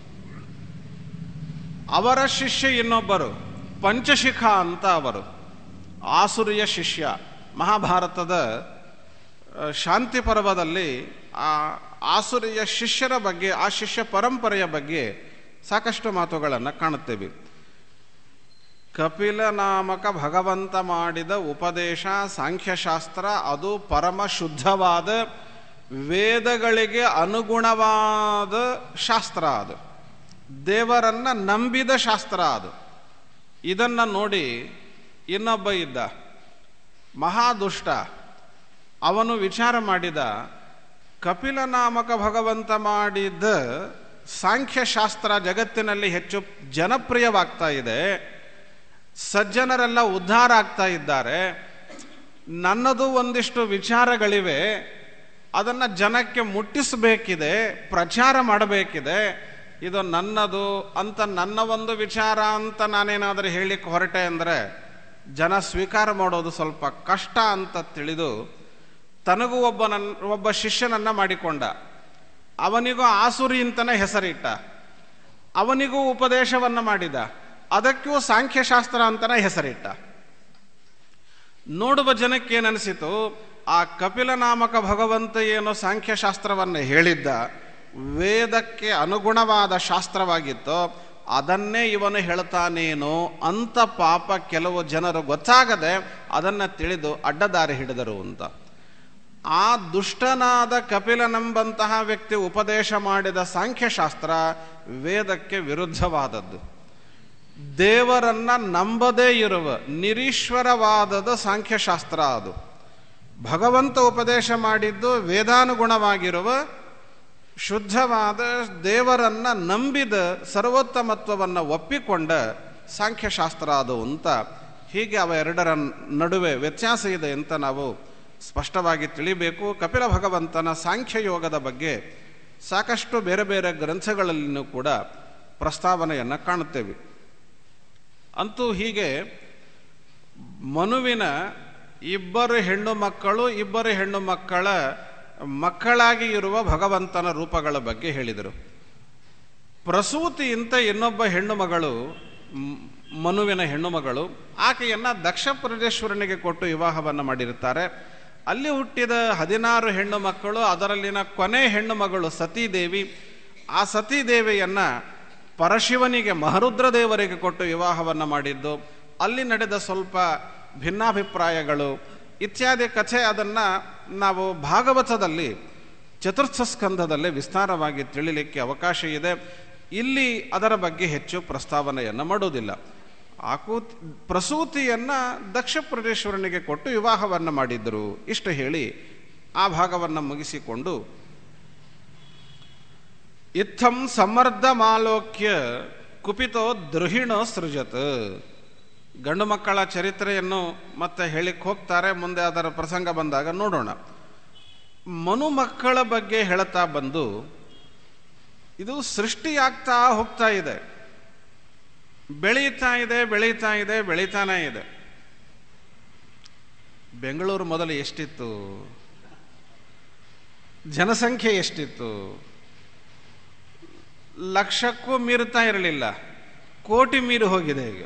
ಅವರ ಶಿಷ್ಯ ಇನ್ನೊಬ್ಬರು ಪಂಚಶಿಖ ಅಂತ ಅವರು ಆಸುರಿಯ ಶಿಷ್ಯ ಮಹಾಭಾರತದ ಶಾಂತಿ ಪರ್ವದಲ್ಲಿ ಆ ಆಸುರಿಯ ಶಿಷ್ಯರ ಬಗ್ಗೆ ಆ ಶಿಷ್ಯ ಪರಂಪರೆಯ ಬಗ್ಗೆ ಸಾಕಷ್ಟು ಮಾತುಗಳನ್ನು ಕಾಣುತ್ತೇವೆ ಕಪಿಲ ನಾಮಕ ಭಗವಂತ ಮಾಡಿದ ಉಪದೇಶ ಸಾಂಖ್ಯಶಾಸ್ತ್ರ ಅದು ಪರಮ ಶುದ್ಧವಾದ ವೇದಗಳಿಗೆ ಅನುಗುಣವಾದ ಶಾಸ್ತ್ರ ಅದು ದೇವರನ್ನ ನಂಬಿದ ಶಾಸ್ತ್ರ ಅದು ಇದನ್ನು ನೋಡಿ ಇನ್ನೊಬ್ಬ ಇದ್ದ ಮಹಾದುಷ್ಟ ಅವನು ವಿಚಾರ ಮಾಡಿದ ಕಪಿಲ ನಾಮಕ ಭಗವಂತ ಮಾಡಿದ ಸಾಂಖ್ಯಶಾಸ್ತ್ರ ಜಗತ್ತಿನಲ್ಲಿ ಹೆಚ್ಚು ಜನಪ್ರಿಯವಾಗ್ತಾ ಇದೆ ಸಜ್ಜನರೆಲ್ಲ ಉದ್ಧಾರ ಆಗ್ತಾ ಇದ್ದಾರೆ ನನ್ನದು ಒಂದಿಷ್ಟು ವಿಚಾರಗಳಿವೆ ಅದನ್ನು ಜನಕ್ಕೆ ಮುಟ್ಟಿಸಬೇಕಿದೆ ಪ್ರಚಾರ ಮಾಡಬೇಕಿದೆ ಇದು ನನ್ನದು ಅಂತ ನನ್ನ ಒಂದು ವಿಚಾರ ಅಂತ ನಾನೇನಾದರೂ ಹೇಳಿಕ್ಕೆ ಹೊರಟೆ ಅಂದರೆ ಜನ ಸ್ವೀಕಾರ ಮಾಡೋದು ಸ್ವಲ್ಪ ಕಷ್ಟ ಅಂತ ತಿಳಿದು ತನಗೂ ಒಬ್ಬ ನನ್ನ ಒಬ್ಬ ಶಿಷ್ಯನನ್ನು ಮಾಡಿಕೊಂಡ ಅವನಿಗೂ ಆಸುರಿ ಅಂತಲೇ ಹೆಸರಿಟ್ಟ ಅವನಿಗೂ ಉಪದೇಶವನ್ನು ಮಾಡಿದ ಅದಕ್ಕೂ ಸಾಂಖ್ಯಶಾಸ್ತ್ರ ಅಂತಲೇ ಹೆಸರಿಟ್ಟ ನೋಡುವ ಜನಕ್ಕೇನನಿಸಿತು ಆ ಕಪಿಲ ನಾಮಕ ಭಗವಂತ ಏನೋ ಸಾಂಖ್ಯಶಾಸ್ತ್ರವನ್ನು ಹೇಳಿದ್ದ ವೇದಕ್ಕೆ ಅನುಗುಣವಾದ ಶಾಸ್ತ್ರವಾಗಿತ್ತೋ ಅದನ್ನೇ ಇವನು ಹೇಳ್ತಾನೇನೋ ಅಂತ ಪಾಪ ಕೆಲವು ಜನರು ಗೊತ್ತಾಗದೆ ಅದನ್ನು ತಿಳಿದು ಅಡ್ಡದಾರಿ ಹಿಡಿದರು ಅಂತ ಆ ದುಷ್ಟನಾದ ಕಪಿಲನೆಂಬಂತಹ ವ್ಯಕ್ತಿ ಉಪದೇಶ ಮಾಡಿದ ಸಾಂಖ್ಯಶಾಸ್ತ್ರ ವೇದಕ್ಕೆ ವಿರುದ್ಧವಾದದ್ದು ದೇವರನ್ನ ನಂಬದೇ ಇರುವ ನಿರೀಶ್ವರವಾದದ ಸಾಂಖ್ಯಶಾಸ್ತ್ರ ಅದು ಭಗವಂತ ಉಪದೇಶ ಮಾಡಿದ್ದು ವೇದಾನುಗುಣವಾಗಿರುವ ಶುದ್ಧವಾದ ದೇವರನ್ನ ನಂಬಿದ ಸರ್ವೋತ್ತಮತ್ವವನ್ನು ಒಪ್ಪಿಕೊಂಡ ಸಾಂಖ್ಯಶಾಸ್ತ್ರ ಅದು ಅಂತ ಹೀಗೆ ಅವ ಎರಡರ ನಡುವೆ ವ್ಯತ್ಯಾಸ ಇದೆ ಅಂತ ನಾವು ಸ್ಪಷ್ಟವಾಗಿ ತಿಳಿಬೇಕು ಕಪಿಲ ಭಗವಂತನ ಸಾಂಖ್ಯಯೋಗದ ಬಗ್ಗೆ ಸಾಕಷ್ಟು ಬೇರೆ ಬೇರೆ ಗ್ರಂಥಗಳಲ್ಲಿನೂ ಕೂಡ ಪ್ರಸ್ತಾವನೆಯನ್ನು ಕಾಣುತ್ತೇವೆ ಅಂತೂ ಹೀಗೆ ಮನುವಿನ ಇಬ್ಬರು ಹೆಣ್ಣು ಮಕ್ಕಳು ಇಬ್ಬರು ಹೆಣ್ಣು ಮಕ್ಕಳ ಮಕ್ಕಳಾಗಿ ಇರುವ ಭಗವಂತನ ರೂಪಗಳ ಬಗ್ಗೆ ಹೇಳಿದರು ಪ್ರಸೂತಿಯಿಂದ ಇನ್ನೊಬ್ಬ ಹೆಣ್ಣು ಮಗಳು ಮ್- ಮನುವಿನ ಹೆಣ್ಣು ಮಗಳು ಆಕೆಯನ್ನು ದಕ್ಷ ಪ್ರದೇಶ್ವರನಿಗೆ ಕೊಟ್ಟು ವಿವಾಹವನ್ನು ಮಾಡಿರುತ್ತಾರೆ ಅಲ್ಲಿ ಹುಟ್ಟಿದ ಹದಿನಾರು ಹೆಣ್ಣು ಮಕ್ಕಳು ಅದರಲ್ಲಿನ ಕೊನೆ ಹೆಣ್ಣು ಮಗಳು ಸತೀದೇವಿ ಆ ಸತೀದೇವಿಯನ್ನು ಪರಶಿವನಿಗೆ ಮಹರುದ್ರ ದೇವರಿಗೆ ಕೊಟ್ಟು ವಿವಾಹವನ್ನು ಮಾಡಿದ್ದು ಅಲ್ಲಿ ನಡೆದ ಸ್ವಲ್ಪ ಭಿನ್ನಾಭಿಪ್ರಾಯಗಳು ಇತ್ಯಾದಿ ಕಥೆ ಅದನ್ನು ನಾವು ಭಾಗವತದಲ್ಲಿ ಚತುರ್ಥ ಸ್ಕಂಧದಲ್ಲಿ ವಿಸ್ತಾರವಾಗಿ ತಿಳಿಲಿಕ್ಕೆ ಅವಕಾಶ ಇದೆ ಇಲ್ಲಿ ಅದರ ಬಗ್ಗೆ ಹೆಚ್ಚು ಪ್ರಸ್ತಾವನೆಯನ್ನು ಮಾಡುವುದಿಲ್ಲ ಆಕೂತ್ ಪ್ರಸೂತಿಯನ್ನು ದಕ್ಷ ಪ್ರದೇಶ್ವರನಿಗೆ ಕೊಟ್ಟು ವಿವಾಹವನ್ನು ಮಾಡಿದ್ದರು ಇಷ್ಟು ಹೇಳಿ ಆ ಭಾಗವನ್ನು ಮುಗಿಸಿಕೊಂಡು ಇತ್ತಂ ಸಮರ್ಧ ಮಾಲೋಕ್ಯ ಕುಪಿತೋ ದ್ರುಹಿಣೋ ಸೃಜತ್ ಗಂಡು ಮಕ್ಕಳ ಚರಿತ್ರೆಯನ್ನು ಮತ್ತೆ ಹೇಳಿಕ್ಕೆ ಹೋಗ್ತಾರೆ ಮುಂದೆ ಅದರ ಪ್ರಸಂಗ ಬಂದಾಗ ನೋಡೋಣ ಮನು ಮಕ್ಕಳ ಬಗ್ಗೆ ಹೇಳ್ತಾ ಬಂದು ಇದು ಸೃಷ್ಟಿಯಾಗ್ತಾ ಹೋಗ್ತಾ ಇದೆ ಬೆಳೀತಾ ಇದೆ ಬೆಳೀತಾ ಇದೆ ಬೆಳೀತಾನೇ ಇದೆ ಬೆಂಗಳೂರು ಮೊದಲು ಎಷ್ಟಿತ್ತು ಜನಸಂಖ್ಯೆ ಎಷ್ಟಿತ್ತು ಲಕ್ಷಕ್ಕೂ ಮೀರುತ್ತಾ ಇರಲಿಲ್ಲ ಕೋಟಿ ಮೀರಿ ಹೋಗಿದೆ ಈಗ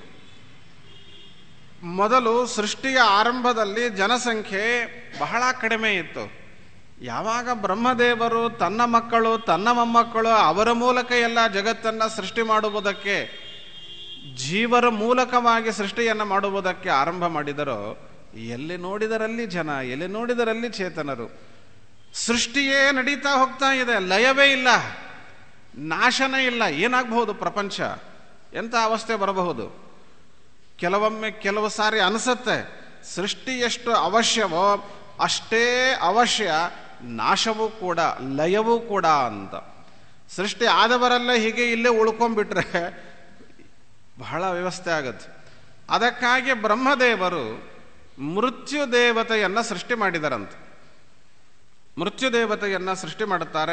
ಮೊದಲು ಸೃಷ್ಟಿಯ ಆರಂಭದಲ್ಲಿ ಜನಸಂಖ್ಯೆ ಬಹಳ ಕಡಿಮೆ ಇತ್ತು ಯಾವಾಗ ಬ್ರಹ್ಮದೇವರು ತನ್ನ ಮಕ್ಕಳು ತನ್ನ ಮೊಮ್ಮಕ್ಕಳು ಅವರ ಮೂಲಕ ಎಲ್ಲ ಜಗತ್ತನ್ನು ಸೃಷ್ಟಿ ಮಾಡುವುದಕ್ಕೆ ಜೀವರ ಮೂಲಕವಾಗಿ ಸೃಷ್ಟಿಯನ್ನು ಮಾಡುವುದಕ್ಕೆ ಆರಂಭ ಮಾಡಿದರೋ ಎಲ್ಲಿ ನೋಡಿದರಲ್ಲಿ ಜನ ಎಲ್ಲಿ ನೋಡಿದರಲ್ಲಿ ಚೇತನರು ಸೃಷ್ಟಿಯೇ ನಡೀತಾ ಹೋಗ್ತಾ ಇದೆ ಲಯವೇ ಇಲ್ಲ ನಾಶನ ಇಲ್ಲ ಏನಾಗಬಹುದು ಪ್ರಪಂಚ ಎಂಥ ಅವಸ್ಥೆ ಬರಬಹುದು ಕೆಲವೊಮ್ಮೆ ಕೆಲವು ಸಾರಿ ಅನಿಸುತ್ತೆ ಸೃಷ್ಟಿ ಎಷ್ಟು ಅವಶ್ಯವೋ ಅಷ್ಟೇ ಅವಶ್ಯ ನಾಶವೂ ಕೂಡ ಲಯವೂ ಕೂಡ ಅಂತ ಸೃಷ್ಟಿ ಆದವರೆಲ್ಲ ಹೀಗೆ ಇಲ್ಲೇ ಉಳ್ಕೊಂಡ್ಬಿಟ್ರೆ ಬಹಳ ವ್ಯವಸ್ಥೆ ಆಗುತ್ತೆ ಅದಕ್ಕಾಗಿ ಬ್ರಹ್ಮದೇವರು ಮೃತ್ಯು ದೇವತೆಯನ್ನು ಸೃಷ್ಟಿ ಮಾಡಿದರಂತೆ ಮೃತ್ಯು ದೇವತೆಯನ್ನು ಸೃಷ್ಟಿ ಮಾಡುತ್ತಾರೆ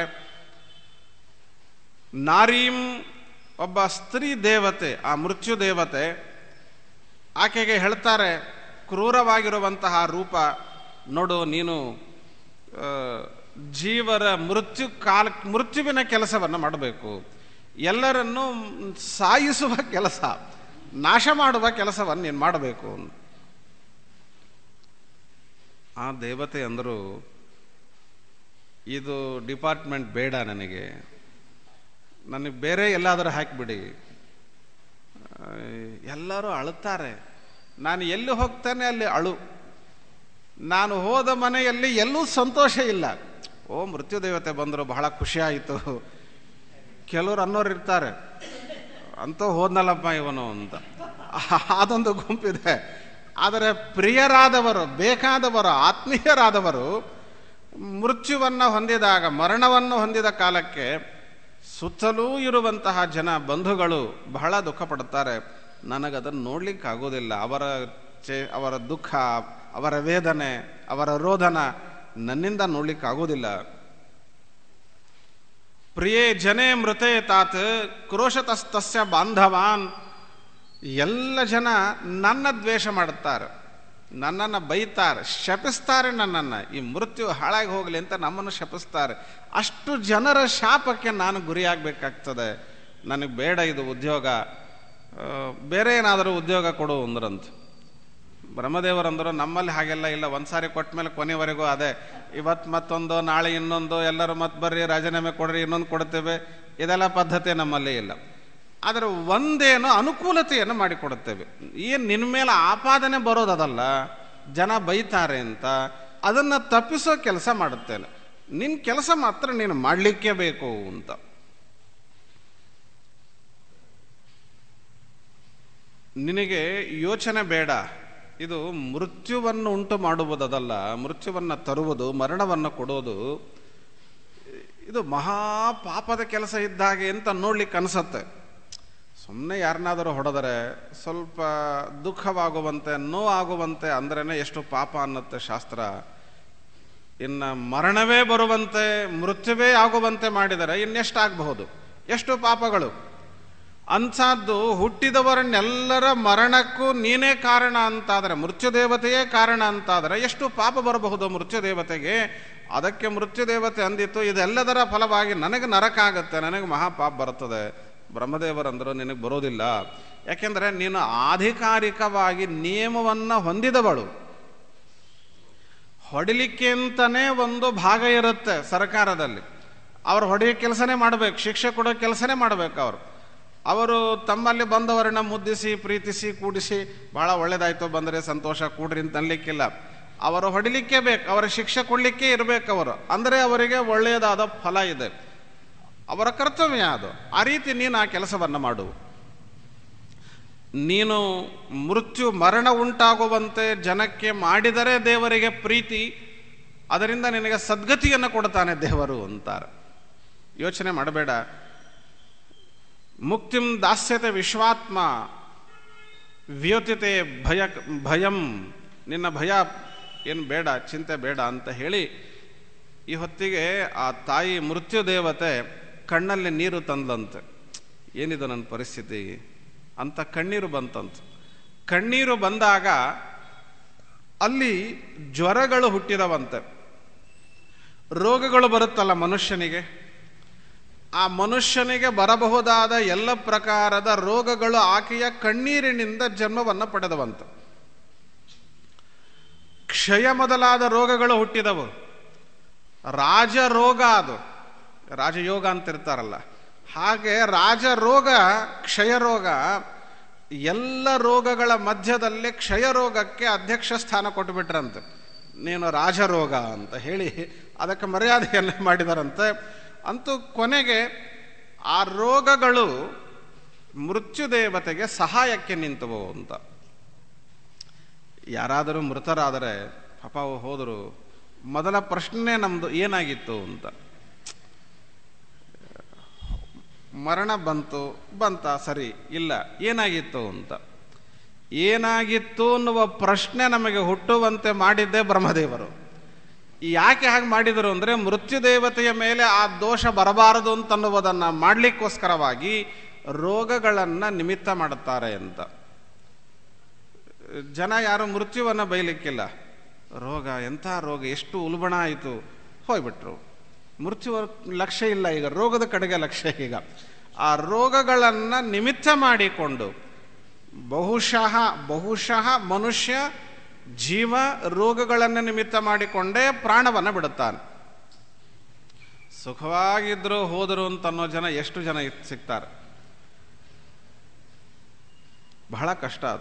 ನಾರೀಂ ಒಬ್ಬ ಸ್ತ್ರೀ ದೇವತೆ ಆ ಮೃತ್ಯು ದೇವತೆ ಆಕೆಗೆ ಹೇಳ್ತಾರೆ ಕ್ರೂರವಾಗಿರುವಂತಹ ರೂಪ ನೋಡು ನೀನು ಆ, ಜೀವರ ಮೃತ್ಯು ಕಾಲ ಮೃತ್ಯುವಿನ ಕೆಲಸವನ್ನು ಮಾಡಬೇಕು ಎಲ್ಲರನ್ನೂ ಸಾಯಿಸುವ ಕೆಲಸ ನಾಶ ಮಾಡುವ ಕೆಲಸವನ್ನು ನೀನು ಮಾಡಬೇಕು ಆ ದೇವತೆ ಅಂದರು ಇದು ಡಿಪಾರ್ಟ್ಮೆಂಟ್ ಬೇಡ ನನಗೆ ನನಗೆ ಬೇರೆ ಎಲ್ಲಾದರೂ ಹಾಕಿಬಿಡಿ ಎಲ್ಲರೂ ಅಳುತ್ತಾರೆ ನಾನು ಎಲ್ಲಿ ಹೋಗ್ತಾನೆ ಅಲ್ಲಿ ಅಳು ನಾನು ಹೋದ ಮನೆಯಲ್ಲಿ ಎಲ್ಲೂ ಸಂತೋಷ ಇಲ್ಲ ಓ ಮೃತ್ಯು ದೇವತೆ ಬಂದರು ಬಹಳ ಖುಷಿ ಆಯಿತು ಕೆಲವರು ಅನ್ನೋರು ಇರ್ತಾರೆ ಅಂತೂ ಹೋದ್ನಲ್ಲಪ್ಪ ಇವನು ಅಂತ ಅದೊಂದು ಗುಂಪಿದೆ ಆದರೆ ಪ್ರಿಯರಾದವರು ಬೇಕಾದವರು ಆತ್ಮೀಯರಾದವರು ಮೃತ್ಯುವನ್ನು ಹೊಂದಿದಾಗ ಮರಣವನ್ನು ಹೊಂದಿದ ಕಾಲಕ್ಕೆ ಸುತ್ತಲೂ ಇರುವಂತಹ ಜನ ಬಂಧುಗಳು ಬಹಳ ದುಃಖ ಪಡುತ್ತಾರೆ ನನಗದನ್ನು ನೋಡ್ಲಿಕ್ಕೆ ಆಗೋದಿಲ್ಲ ಅವರ ಚೇ ಅವರ ದುಃಖ ಅವರ ವೇದನೆ ಅವರ ರೋಧನ ನನ್ನಿಂದ ನೋಡ್ಲಿಕ್ಕಾಗೋದಿಲ್ಲ ಪ್ರಿಯೇ ಜನೇ ಮೃತೆ ತಾತ್ ಕ್ರೋಶತಸ್ತಸ್ಯ ಬಾಂಧವಾನ್ ಎಲ್ಲ ಜನ ನನ್ನ ದ್ವೇಷ ಮಾಡುತ್ತಾರೆ ನನ್ನನ್ನು ಬೈತಾರೆ ಶಪಿಸ್ತಾರೆ ನನ್ನನ್ನು ಈ ಮೃತ್ಯು ಹಾಳಾಗಿ ಹೋಗಲಿ ಅಂತ ನಮ್ಮನ್ನು ಶಪಿಸ್ತಾರೆ ಅಷ್ಟು ಜನರ ಶಾಪಕ್ಕೆ ನಾನು ಗುರಿಯಾಗಬೇಕಾಗ್ತದೆ ನನಗೆ ಬೇಡ ಇದು ಉದ್ಯೋಗ ಆ, ಬೇರೆ ಏನಾದರೂ ಉದ್ಯೋಗ ಕೊಡು ಅಂದ್ರಂತ ಬ್ರಹ್ಮದೇವರಂದರು ನಮ್ಮಲ್ಲಿ ಹಾಗೆಲ್ಲ ಇಲ್ಲ ಒಂದು ಸಾರಿ ಕೊಟ್ಟ ಮೇಲೆ ಕೊನೆವರೆಗೂ ಅದೇ ಇವತ್ತು ಮತ್ತೊಂದು ನಾಳೆ ಇನ್ನೊಂದು ಎಲ್ಲರೂ ಮತ್ತೆ ಬರ್ರಿ ರಾಜೀನಾಮೆ ಕೊಡ್ರಿ ಇನ್ನೊಂದು ಕೊಡ್ತೇವೆ ಇದೆಲ್ಲ ಪದ್ಧತಿ ನಮ್ಮಲ್ಲಿ ಇಲ್ಲ ಆದರೆ ಒಂದೇನೋ ಅನುಕೂಲತೆಯನ್ನು ಮಾಡಿಕೊಡುತ್ತೇವೆ ಏನು ನಿನ್ನ ಮೇಲೆ ಆಪಾದನೆ ಬರೋದದಲ್ಲ ಜನ ಬೈತಾರೆ ಅಂತ ಅದನ್ನು ತಪ್ಪಿಸೋ ಕೆಲಸ ಮಾಡುತ್ತೇನೆ ನಿನ್ನ ಕೆಲಸ ಮಾತ್ರ ನೀನು ಮಾಡಲಿಕ್ಕೆ ಬೇಕು ಅಂತ ನಿನಗೆ ಯೋಚನೆ ಬೇಡ ಇದು ಮೃತ್ಯುವನ್ನು ಉಂಟು ಮಾಡುವುದದಲ್ಲ ಮೃತ್ಯುವನ್ನು ತರುವುದು ಮರಣವನ್ನು ಕೊಡೋದು ಇದು ಮಹಾ ಪಾಪದ ಕೆಲಸ ಇದ್ದಾಗೆ ಅಂತ ನೋಡ್ಲಿಕ್ಕೆ ಅನಿಸತ್ತೆ ಸುಮ್ಮನೆ ಯಾರನ್ನಾದರೂ ಹೊಡೆದರೆ ಸ್ವಲ್ಪ ದುಃಖವಾಗುವಂತೆ ನೋವಾಗುವಂತೆ ಅಂದ್ರೇ ಎಷ್ಟು ಪಾಪ ಅನ್ನತ್ತೆ ಶಾಸ್ತ್ರ ಇನ್ನು ಮರಣವೇ ಬರುವಂತೆ ಮೃತ್ಯುವೇ ಆಗುವಂತೆ ಮಾಡಿದರೆ ಇನ್ನೆಷ್ಟಾಗಬಹುದು ಎಷ್ಟು ಪಾಪಗಳು ಅಂಥದ್ದು ಹುಟ್ಟಿದವರನ್ನೆಲ್ಲರ ಮರಣಕ್ಕೂ ನೀನೇ ಕಾರಣ ಅಂತಾದರೆ ಮೃತ್ಯುದೇವತೆಯೇ ಕಾರಣ ಅಂತಾದರೆ ಎಷ್ಟು ಪಾಪ ಬರಬಹುದು ಮೃತ್ಯುದೇವತೆಗೆ ಅದಕ್ಕೆ ಮೃತ್ಯುದೇವತೆ ಅಂದಿತ್ತು ಇದೆಲ್ಲದರ ಫಲವಾಗಿ ನನಗೆ ನರಕ ಆಗುತ್ತೆ ನನಗೆ ಮಹಾಪಾಪ ಬರುತ್ತದೆ ಬ್ರಹ್ಮದೇವರಂದರು ನಿನಗೆ ಬರೋದಿಲ್ಲ ಯಾಕೆಂದರೆ ನೀನು ಆಧಿಕಾರಿಕವಾಗಿ ನಿಯಮವನ್ನು ಹೊಂದಿದವಳು ಹೊಡಿಲಿಕ್ಕೆ ಅಂತಲೇ ಒಂದು ಭಾಗ ಇರುತ್ತೆ ಸರ್ಕಾರದಲ್ಲಿ ಅವ್ರು ಹೊಡೆಯೋ ಕೆಲಸನೇ ಮಾಡಬೇಕು ಶಿಕ್ಷೆ ಕೊಡೋ ಕೆಲಸನೇ ಮಾಡಬೇಕು ಅವರು ಅವರು ತಮ್ಮಲ್ಲಿ ಬಂದವರನ್ನ ಮುದ್ದಿಸಿ ಪ್ರೀತಿಸಿ ಕೂಡಿಸಿ ಬಹಳ ಒಳ್ಳೇದಾಯ್ತು ಬಂದರೆ ಸಂತೋಷ ಕೂಡ್ರಿ ಅಂತ ಅನ್ಲಿಕ್ಕಿಲ್ಲ ಅವರು ಹೊಡಿಲಿಕ್ಕೆ ಬೇಕು ಅವರ ಶಿಕ್ಷೆ ಕೊಡಲಿಕ್ಕೆ ಇರಬೇಕು ಅವರು ಅಂದರೆ ಅವರಿಗೆ ಒಳ್ಳೆಯದಾದ ಫಲ ಇದೆ ಅವರ ಕರ್ತವ್ಯ ಅದು ಆ ರೀತಿ ನೀನು ಆ ಕೆಲಸವನ್ನು ಮಾಡು ನೀನು ಮೃತ್ಯು ಮರಣ ಉಂಟಾಗುವಂತೆ ಜನಕ್ಕೆ ಮಾಡಿದರೆ ದೇವರಿಗೆ ಪ್ರೀತಿ ಅದರಿಂದ ನಿನಗೆ ಸದ್ಗತಿಯನ್ನು ಕೊಡ್ತಾನೆ ದೇವರು ಅಂತಾರೆ ಯೋಚನೆ ಮಾಡಬೇಡ ಮುಕ್ತಿಂ ದಾಸ್ಯತೆ ವಿಶ್ವಾತ್ಮ ವ್ಯೋತಿತೆ ಭಯ ಭಯಂ ನಿನ್ನ ಭಯ ಏನು ಬೇಡ ಚಿಂತೆ ಬೇಡ ಅಂತ ಹೇಳಿ ಈ ಹೊತ್ತಿಗೆ ಆ ತಾಯಿ ಮೃತ್ಯು ದೇವತೆ ಕಣ್ಣಲ್ಲಿ ನೀರು ತಂದಂತೆ ಏನಿದು ನನ್ನ ಪರಿಸ್ಥಿತಿ ಅಂತ ಕಣ್ಣೀರು ಬಂತಂತ ಕಣ್ಣೀರು ಬಂದಾಗ ಅಲ್ಲಿ ಜ್ವರಗಳು ಹುಟ್ಟಿದವಂತೆ ರೋಗಗಳು ಬರುತ್ತಲ್ಲ ಮನುಷ್ಯನಿಗೆ ಆ ಮನುಷ್ಯನಿಗೆ ಬರಬಹುದಾದ ಎಲ್ಲ ಪ್ರಕಾರದ ರೋಗಗಳು ಆಕೆಯ ಕಣ್ಣೀರಿನಿಂದ ಜನ್ಮವನ್ನು ಪಡೆದವಂತ ಕ್ಷಯ ಮೊದಲಾದ ರೋಗಗಳು ಹುಟ್ಟಿದವು ರಾಜರೋಗ ಅದು ರಾಜಯೋಗ ಅಂತಿರ್ತಾರಲ್ಲ ಹಾಗೆ ರಾಜರೋಗ ಕ್ಷಯರೋಗ ಎಲ್ಲ ರೋಗಗಳ ಮಧ್ಯದಲ್ಲಿ ಕ್ಷಯರೋಗಕ್ಕೆ ಅಧ್ಯಕ್ಷ ಸ್ಥಾನ ಕೊಟ್ಟುಬಿಟ್ರಂತೆ ನೀನು ರಾಜರೋಗ ಅಂತ ಹೇಳಿ ಅದಕ್ಕೆ ಮರ್ಯಾದೆಯನ್ನು ಮಾಡಿದರಂತೆ ಅಂತೂ ಕೊನೆಗೆ ಆ ರೋಗಗಳು ಮೃತ್ಯುದೇವತೆಗೆ ಸಹಾಯಕ್ಕೆ ನಿಂತವು ಅಂತ ಯಾರಾದರೂ ಮೃತರಾದರೆ ಪಾಪ ಅವು ಹೋದರು ಮೊದಲ ಪ್ರಶ್ನೆ ನಮ್ಮದು ಏನಾಗಿತ್ತು ಅಂತ ಮರಣ ಬಂತು ಬಂತ ಸರಿ ಇಲ್ಲ ಏನಾಗಿತ್ತು ಅಂತ ಏನಾಗಿತ್ತು ಅನ್ನುವ ಪ್ರಶ್ನೆ ನಮಗೆ ಹುಟ್ಟುವಂತೆ ಮಾಡಿದ್ದೇ ಬ್ರಹ್ಮದೇವರು ಯಾಕೆ ಹಾಗೆ ಮಾಡಿದರು ಅಂದರೆ ಮೃತ್ಯುದೇವತೆಯ ಮೇಲೆ ಆ ದೋಷ ಬರಬಾರದು ಅಂತನ್ನುವುದನ್ನು ಮಾಡಲಿಕ್ಕೋಸ್ಕರವಾಗಿ ರೋಗಗಳನ್ನು ನಿಮಿತ್ತ ಮಾಡುತ್ತಾರೆ ಅಂತ ಜನ ಯಾರು ಮೃತ್ಯುವನ್ನು ಬೈಲಿಕ್ಕಿಲ್ಲ ರೋಗ ಎಂಥ ರೋಗ ಎಷ್ಟು ಉಲ್ಬಣ ಆಯಿತು ಹೋಗ್ಬಿಟ್ರು ಮೃತ್ಯು ಲಕ್ಷ್ಯ ಇಲ್ಲ ಈಗ ರೋಗದ ಕಡೆಗೆ ಲಕ್ಷ್ಯ ಈಗ ಆ ರೋಗಗಳನ್ನು ನಿಮಿತ್ತ ಮಾಡಿಕೊಂಡು ಬಹುಶಃ ಬಹುಶಃ ಮನುಷ್ಯ ಜೀವ ರೋಗಗಳನ್ನು ನಿಮಿತ್ತ ಮಾಡಿಕೊಂಡೇ ಪ್ರಾಣವನ್ನು ಬಿಡುತ್ತಾನೆ ಸುಖವಾಗಿದ್ರು ಹೋದರು ಅಂತ ಅನ್ನೋ ಜನ ಎಷ್ಟು ಜನ ಸಿಗ್ತಾರೆ ಬಹಳ ಕಷ್ಟ ಅದು